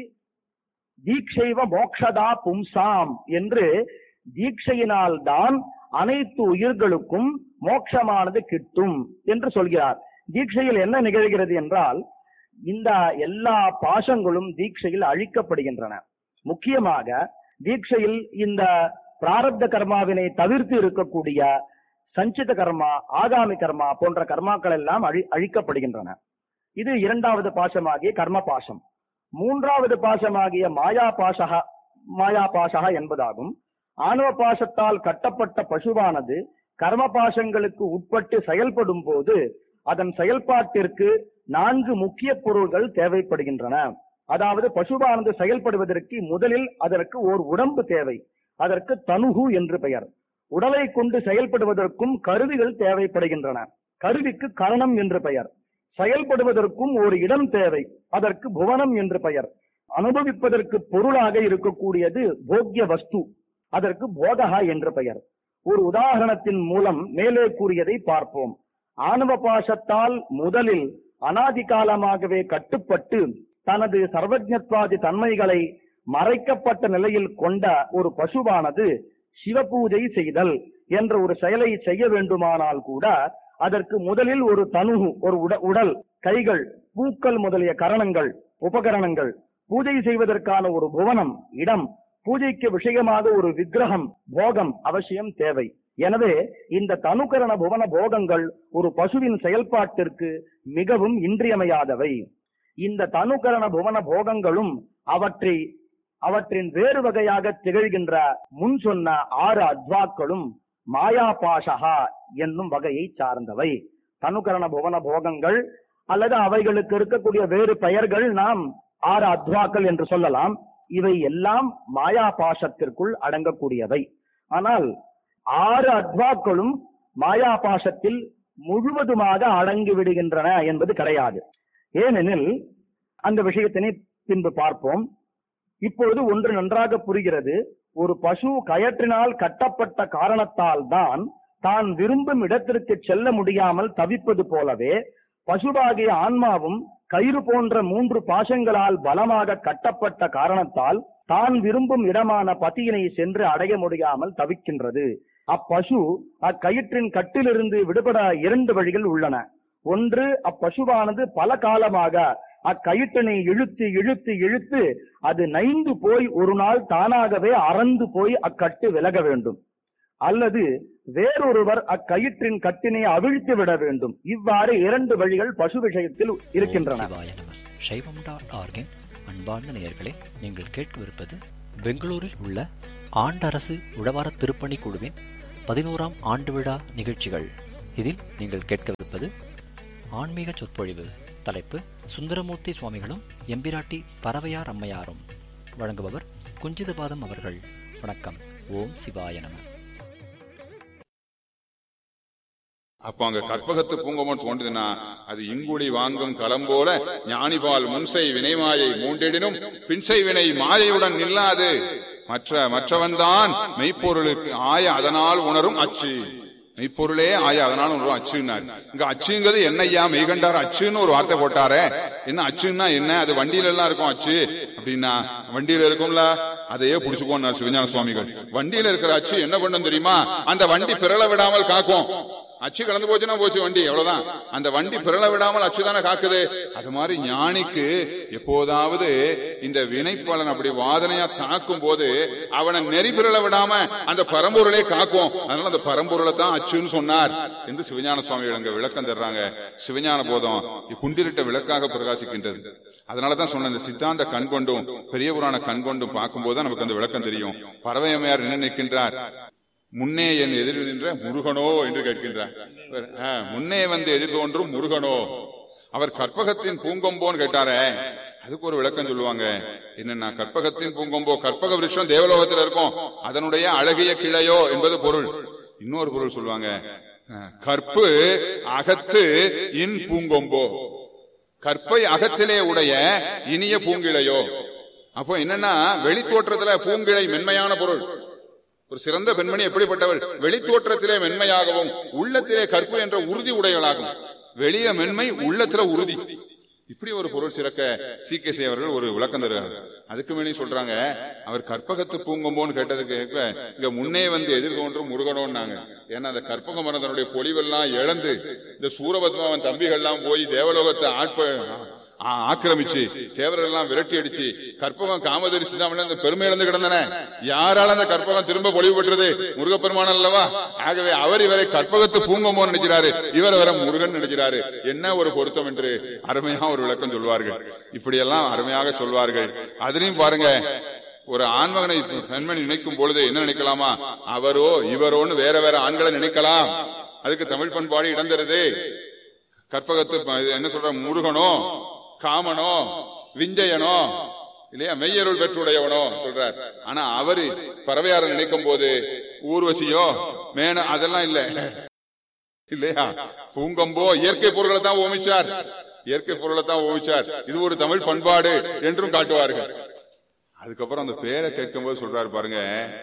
தீக்ஷைவ மோக்ஷதா பும்சாம் என்று தீட்சையினால் தான் அனைத்து உயிர்களுக்கும் மோட்சமானது கிட்டும் என்று சொல்கிறார் தீட்சையில் என்ன நிகழ்கிறது என்றால் இந்த எல்லா பாசங்களும் தீட்சையில் அழிக்கப்படுகின்றன முக்கியமாக தீட்சையில் இந்த பிராரப்த கர்மாவினை தவிர்த்து இருக்கக்கூடிய சஞ்சித கர்மா ஆகாமி கர்மா போன்ற கர்மாக்கள் எல்லாம் அழி அழிக்கப்படுகின்றன இது இரண்டாவது பாசமாகிய கர்ம பாசம் மூன்றாவது பாசமாகிய மாயா பாசகா மாயா பாசகா என்பதாகும் ஆணவ பாசத்தால் கட்டப்பட்ட பசுவானது கர்ம பாசங்களுக்கு உட்பட்டு செயல்படும் போது அதன் செயல்பாட்டிற்கு நான்கு முக்கிய பொருள்கள் தேவைப்படுகின்றன அதாவது பசுவானது செயல்படுவதற்கு முதலில் அதற்கு ஓர் உடம்பு தேவை அதற்கு தனுகு என்று பெயர் உடலை கொண்டு செயல்படுவதற்கும் கருவிகள் தேவைப்படுகின்றன கருவிக்கு கரணம் என்று பெயர் செயல்படுவதற்கும் ஒரு இடம் தேவை அதற்கு புவனம் என்று பெயர் அனுபவிப்பதற்கு பொருளாக இருக்கக்கூடியது போக்கிய வஸ்து அதற்கு போதகா என்று பெயர் ஒரு உதாரணத்தின் மூலம் மேலே கூறியதை பார்ப்போம் ஆணவ பாசத்தால் முதலில் அனாதி காலமாகவே கட்டுப்பட்டு தனது சர்வஜத்வாதி தன்மைகளை மறைக்கப்பட்ட நிலையில் கொண்ட ஒரு பசுவானது சிவபூஜை செய்தல் என்ற ஒரு செயலை செய்ய வேண்டுமானால் கூட அதற்கு முதலில் ஒரு தனுகு ஒரு உட- உடல் கைகள் பூக்கள் முதலிய கரணங்கள் உபகரணங்கள் பூஜை செய்வதற்கான ஒரு புவனம் இடம் பூஜைக்கு விஷயமாக ஒரு விக்கிரகம் போகம் அவசியம் தேவை எனவே இந்த தனுகரண புவன போகங்கள் ஒரு பசுவின் செயல்பாட்டிற்கு மிகவும் இன்றியமையாதவை இந்த தனுகரண புவன போகங்களும் அவற்றை அவற்றின் வேறு வகையாக திகழ்கின்ற முன் சொன்ன ஆறு அத்வாக்களும் மாயா பாஷகா என்னும் வகையை சார்ந்தவை தனுகரண புவன போகங்கள் அல்லது அவைகளுக்கு இருக்கக்கூடிய வேறு பெயர்கள் நாம் ஆறு அத்வாக்கள் என்று சொல்லலாம் இவை எல்லாம் மாயா பாசத்திற்குள் அடங்கக்கூடியவை ஆனால் ஆறு அத்வாக்களும் மாயா பாசத்தில் முழுவதுமாக அடங்கி விடுகின்றன என்பது கிடையாது ஏனெனில் அந்த விஷயத்தினை பின்பு பார்ப்போம் இப்பொழுது ஒன்று நன்றாக புரிகிறது ஒரு பசு கயற்றினால் கட்டப்பட்ட காரணத்தால் தான் தான் விரும்பும் இடத்திற்கு செல்ல முடியாமல் தவிப்பது போலவே பசுவாகிய ஆன்மாவும் கயிறு போன்ற மூன்று பாசங்களால் பலமாக கட்டப்பட்ட காரணத்தால் தான் விரும்பும் இடமான பதியினை சென்று அடைய முடியாமல் தவிக்கின்றது அப்பசு அக்கயிற்றின் கட்டிலிருந்து விடுபட இரண்டு வழிகள் உள்ளன ஒன்று அப்பசுவானது பல காலமாக அக்கயிற்றினை இழுத்து இழுத்து இழுத்து அது நைந்து போய் ஒரு நாள் தானாகவே அறந்து போய் அக்கட்டு விலக வேண்டும் அல்லது வேறொருவர் அக்கயிற்றின் கட்டினை அவிழ்த்து விட வேண்டும் இவ்வாறு இரண்டு வழிகள் பசு விஷயத்தில் இருக்கின்றன ஓம் சிவாய நம சைவம் டாட் ஆர்கின் அன்பார்ந்த நேயர்களே நீங்கள் கேட்கவிருப்பது பெங்களூரில் உள்ள ஆண்டரசு உழவார திருப்பணி குழுவின் பதினோராம் ஆண்டு விழா நிகழ்ச்சிகள் இதில் நீங்கள் கேட்கவிருப்பது ஆன்மீக சொற்பொழிவு தலைப்பு சுந்தரமூர்த்தி சுவாமிகளும் எம்பிராட்டி பறவையார் அம்மையாரும் வழங்குபவர் குஞ்சிதபாதம் அவர்கள் வணக்கம் ஓம் சிவாய நம அப்போ அங்க கற்பகத்து பூங்கமம் தோன்றுதுன்னா அது இங்குழி வாங்கும் களம் போல ஞானிபால் முன்சை வினைமாயை மூண்டெடினும் பின்சை வினை மாயையுடன் நில்லாது மற்ற மற்றவன்தான் மெய்ப்பொருளுக்கு ஆய அதனால் உணரும் அச்சு மெய்ப்பொருளே ஆய அதனால் உணரும் அச்சுன்னாரு இங்க அச்சுங்கிறது என்னையா மெய்கண்டார் அச்சுன்னு ஒரு வார்த்தை போட்டாரே என்ன அச்சுன்னா என்ன அது வண்டியில எல்லாம் இருக்கும் அச்சு அப்படின்னா வண்டியில இருக்கும்ல அதையே புடிச்சுக்கோன்னார் சிவஞான சுவாமிகள் வண்டியில இருக்கிற அச்சு என்ன பண்ணும் தெரியுமா அந்த வண்டி பிறள விடாமல் காக்கும் அச்சு கலந்து போச்சுன்னா போச்சு வண்டி அவ்வளவுதான் அந்த வண்டி பிறள விடாமல் அச்சு தானே காக்குது அது மாதிரி ஞானிக்கு எப்போதாவது இந்த வினைப்பலன் அப்படி வாதனையா தாக்கும் போது அவனை நெறி பிறள விடாம அந்த பரம்பொருளே காக்கும் அதனால அந்த பரம்பொருளை தான் அச்சுன்னு சொன்னார் என்று சிவஞான சுவாமிகள் அங்க விளக்கம் தர்றாங்க சிவஞான போதம் குண்டிரிட்ட விளக்காக பிரகாசிக்கின்றது அதனாலதான் சொன்ன இந்த சித்தாந்த கண் கொண்டும் பெரிய புராண கண் கொண்டும் பார்க்கும்போது தான் நமக்கு அந்த விளக்கம் தெரியும் பறவையமையார் என்ன நிற்கின்றார் முன்னே என் எதிர் நின்ற முருகனோ என்று கேட்கின்றார் இவர், ஆ, முன்னே வந்து எதிர் தோன்றும் முருகனோ அவர் கற்பகத்தின் பூங்கொம்போன்னு கேட்டாரே அதுக்கு ஒரு விளக்கம் சொல்லுவாங்க என்னன்னா கற்பகத்தின் பூங்கொம்போ கற்பக விருஷம் தேவலோகத்தில் இருக்கும் அதனுடைய அழகிய கிளையோ என்பது பொருள் இன்னொரு பொருள் சொல்லுவாங்க ஆ, கற்பு அகத்து இன் பூங்கொம்போ கற்பை அகத்திலே உடைய இனிய பூங்கிளையோ அப்போ என்னன்னா வெளி தோற்றத்துல பூங்கிளை மென்மையான பொருள் ஒரு சிறந்த பெண்மணி எப்படிப்பட்டவள் வெளித்தோற்றத்திலே மென்மையாகவும் உள்ளத்திலே கற்பு என்ற உறுதி உடையவளாகும் வெளியில மென்மை உள்ளத்துல உறுதி இப்படி ஒரு பொருள் சிறக்க சீகேசி அவர்கள் ஒரு விளக்கம் தருவார் அதுக்கு மேலே சொல்றாங்க அவர் கற்பகத்து பூங்கம்போன்னு கேட்டதுக்கு ஏற்ப இங்க முன்னே வந்து எதிர்கொன்றும் முருகனோன்னாங்க ஏன்னா அந்த கற்பக மரதனுடைய பொலிவெல்லாம் இழந்து இந்த சூரபத்மாவன் தம்பிகள்லாம் போய் தேவலோகத்தை ஆட்ப ஆ- ஆக்கிரமிச்சு தேவரெல்லாம் விரட்டி அடிச்சு கற்பகம் காமதரி சிந்தாமணி அந்த பெருமை இழந்து கிடந்தன யாரால அந்த கற்பகம் திரும்ப பொலிவு பெற்றது முருகப்பெருமான் அல்லவா ஆகவே அவர் இவரை கற்பகத்து பூங்கமோ நினைக்கிறாரு இவர் வர முருகன் நினைக்கிறாரு என்ன ஒரு பொருத்தம் என்று அருமையா ஒரு விளக்கம் சொல்வார்கள் இப்படியெல்லாம் அருமையாக சொல்வார்கள் அதுலயும் பாருங்க ஒரு ஆண்மகனை பெண்மணி நினைக்கும் பொழுது என்ன நினைக்கலாமா அவரோ இவரோன்னு வேற வேற ஆண்களை நினைக்கலாம் அதுக்கு தமிழ் பண்பாடு இடம் தருது கற்பகத்து ப- இது என்ன சொல்ற முருகனோ காமனோ விஞ்சயனோ இல்லையா மெய்யருள் பெற்றுடையவனோ சொல்றார் ஆனா அவரு பறவையார நினைக்கும் போது ஊர்வசியோ மேன அதெல்லாம் இல்ல இல்லையா பூங்கம்போ இயற்கை பொருளை தான் ஓமிச்சார் இயற்கை பொருளை தான் ஓமிச்சார் இது ஒரு தமிழ் பண்பாடு என்றும் காட்டுவார்கள் அதுக்கப்புறம் அந்த பேரை கேட்கும்போது சொல்றாரு பாருங்க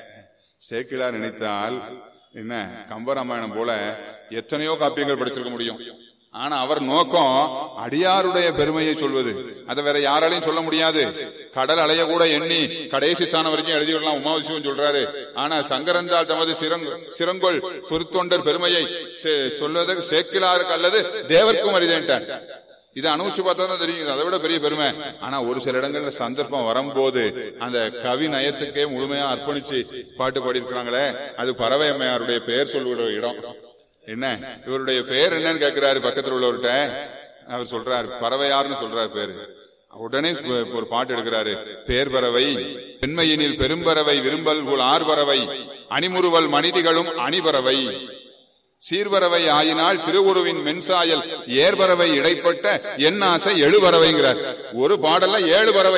சேக்கிழா நினைத்தால் என்ன கம்பராமாயணம் போல எத்தனையோ காப்பியங்கள் படிச்சிருக்க முடியும் ஆனா அவர் நோக்கம் அடியாருடைய பெருமையை சொல்வது அதை வேற யாராலையும் சொல்ல முடியாது கடல் அலைய கூட எண்ணி கடைசி ஸ்தானம் வரைக்கும் எழுதிவிடலாம் உமாவசியம் சொல்றாரு ஆனா சங்கரந்தால் தமது சிறங் சிறங்கொள் துருத்தொண்டர் பெருமையை சே- சொல்வதற்கு சேக்கிலாருக்கு அல்லது தேவர்க்கும் அரிதேன்ட்டார் இதை அனுபவிச்சு பார்த்தா தான் தெரியும் இது அதை விட பெரிய பெருமை ஆனா ஒரு சில இடங்கள்ல சந்தர்ப்பம் வரும்போது அந்த கவி நயத்துக்கே முழுமையா அர்ப்பணிச்சு பாட்டு பாடியிருக்கிறாங்களே அது பறவை அம்மையாருடைய பெயர் சொல்லுகிற இடம் என்ன இவருடைய பெயர் என்னன்னு கேட்கிறாரு பக்கத்துல உள்ளவர்கிட்ட அவர் சொல்றாரு பறவையார்னு சொல்றாரு பேரு உடனே சு- ஒரு பாட்டு எடுக்கிறாரு பேர் பறவை பெண்மையினில் பெரும்பறவை விரும்பல் குல் ஆர் பறவை அணிமுறுவல் மனிதிகளும் அணிபறவை சீர்பறவை ஆயினால் திருவுருவின் மென்சாயல் ஏர்பறவை இடைப்பட்ட என் ஆசை எழுபறவைங்கிறார் ஒரு பாடல்ல ஏழு பறவை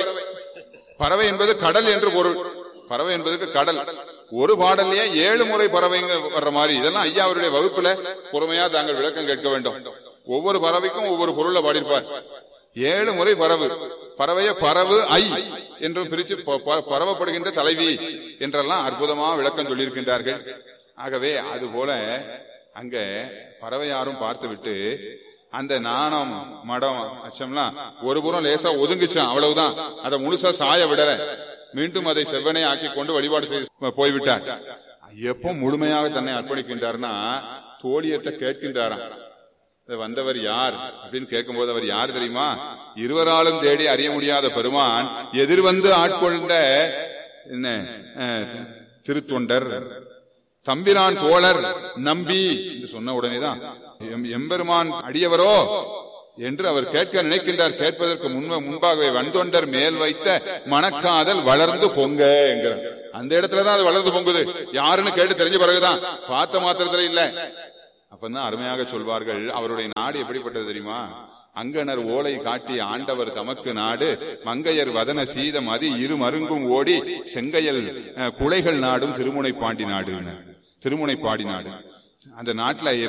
பறவை என்பது கடல் என்று பொருள் பறவை என்பதுக்கு கடல் ஒரு பாடல்லையே ஏழு முறை பறவைங்க வர்ற மாதிரி இதெல்லாம் ஐயா அவருடைய வகுப்புல பொறுமையா தாங்கள் விளக்கம் கேட்க வேண்டும் ஒவ்வொரு பறவைக்கும் ஒவ்வொரு பொருளை பாடியிருப்பார் ஏழு முறை பறவு பறவைய பறவு ஐ என்றும் பிரிச்சு ப- ப- பரவப்படுகின்ற தலைவி என்றெல்லாம் அற்புதமா விளக்கம் சொல்லியிருக்கின்றார்கள் ஆகவே அது போல அங்க பறவையாரும் பார்த்து விட்டு அந்த நாணம் மடம் அச்சம்லாம் ஒரு புறம் லேசா ஒதுங்குச்சான் அவ்வளவுதான் அதை முழுசா சாய விடல மீண்டும் அதை செவ்வனே ஆக்கி கொண்டு வழிபாடு செய்து போய்விட்டார் எப்போ முழுமையாக தன்னை அர்ப்பணிக்கின்றார்னா தோழியற்ற கேட்கின்றாராம் இது வந்தவர் யார் அப்படின்னு கேட்கும்போது அவர் யார் தெரியுமா இருவராலும் தேடி அறிய முடியாத பெருமான் எதிர்வந்து ஆட்கொண்ட என்ன அஹ், திருத்தொண்டர் தம்பிரான் சோழர் நம்பி என்று சொன்ன உடனேதான் எம்- எம்பெருமான் அடியவரோ என்று அவர் கேட்க நினைக்கின்றார் கேட்பதற்கு முன்ப முன்பாகவே வந்தொண்டர் மேல் வைத்த மணக்காதல் வளர்ந்து பொங்க என்கிறார் அந்த இடத்துலதான் அது வளர்ந்து பொங்குது யாருன்னு கேட்டு தெரிஞ்ச பிறகுதான் பார்த்த மாத்திரத்துல இல்ல அப்பதான் அருமையாக சொல்வார்கள் அவருடைய நாடு எப்படிப்பட்டது தெரியுமா அங்கனர் ஓலை காட்டி ஆண்டவர் தமக்கு நாடு மங்கையர் வதன சீதம் அதி இரு மருங்கும் ஓடி செங்கையல் அஹ், குலைகள் நாடும் திருமுனை பாண்டி நாடு திருமுனை பாடி நாடு அந்த நாட்டுல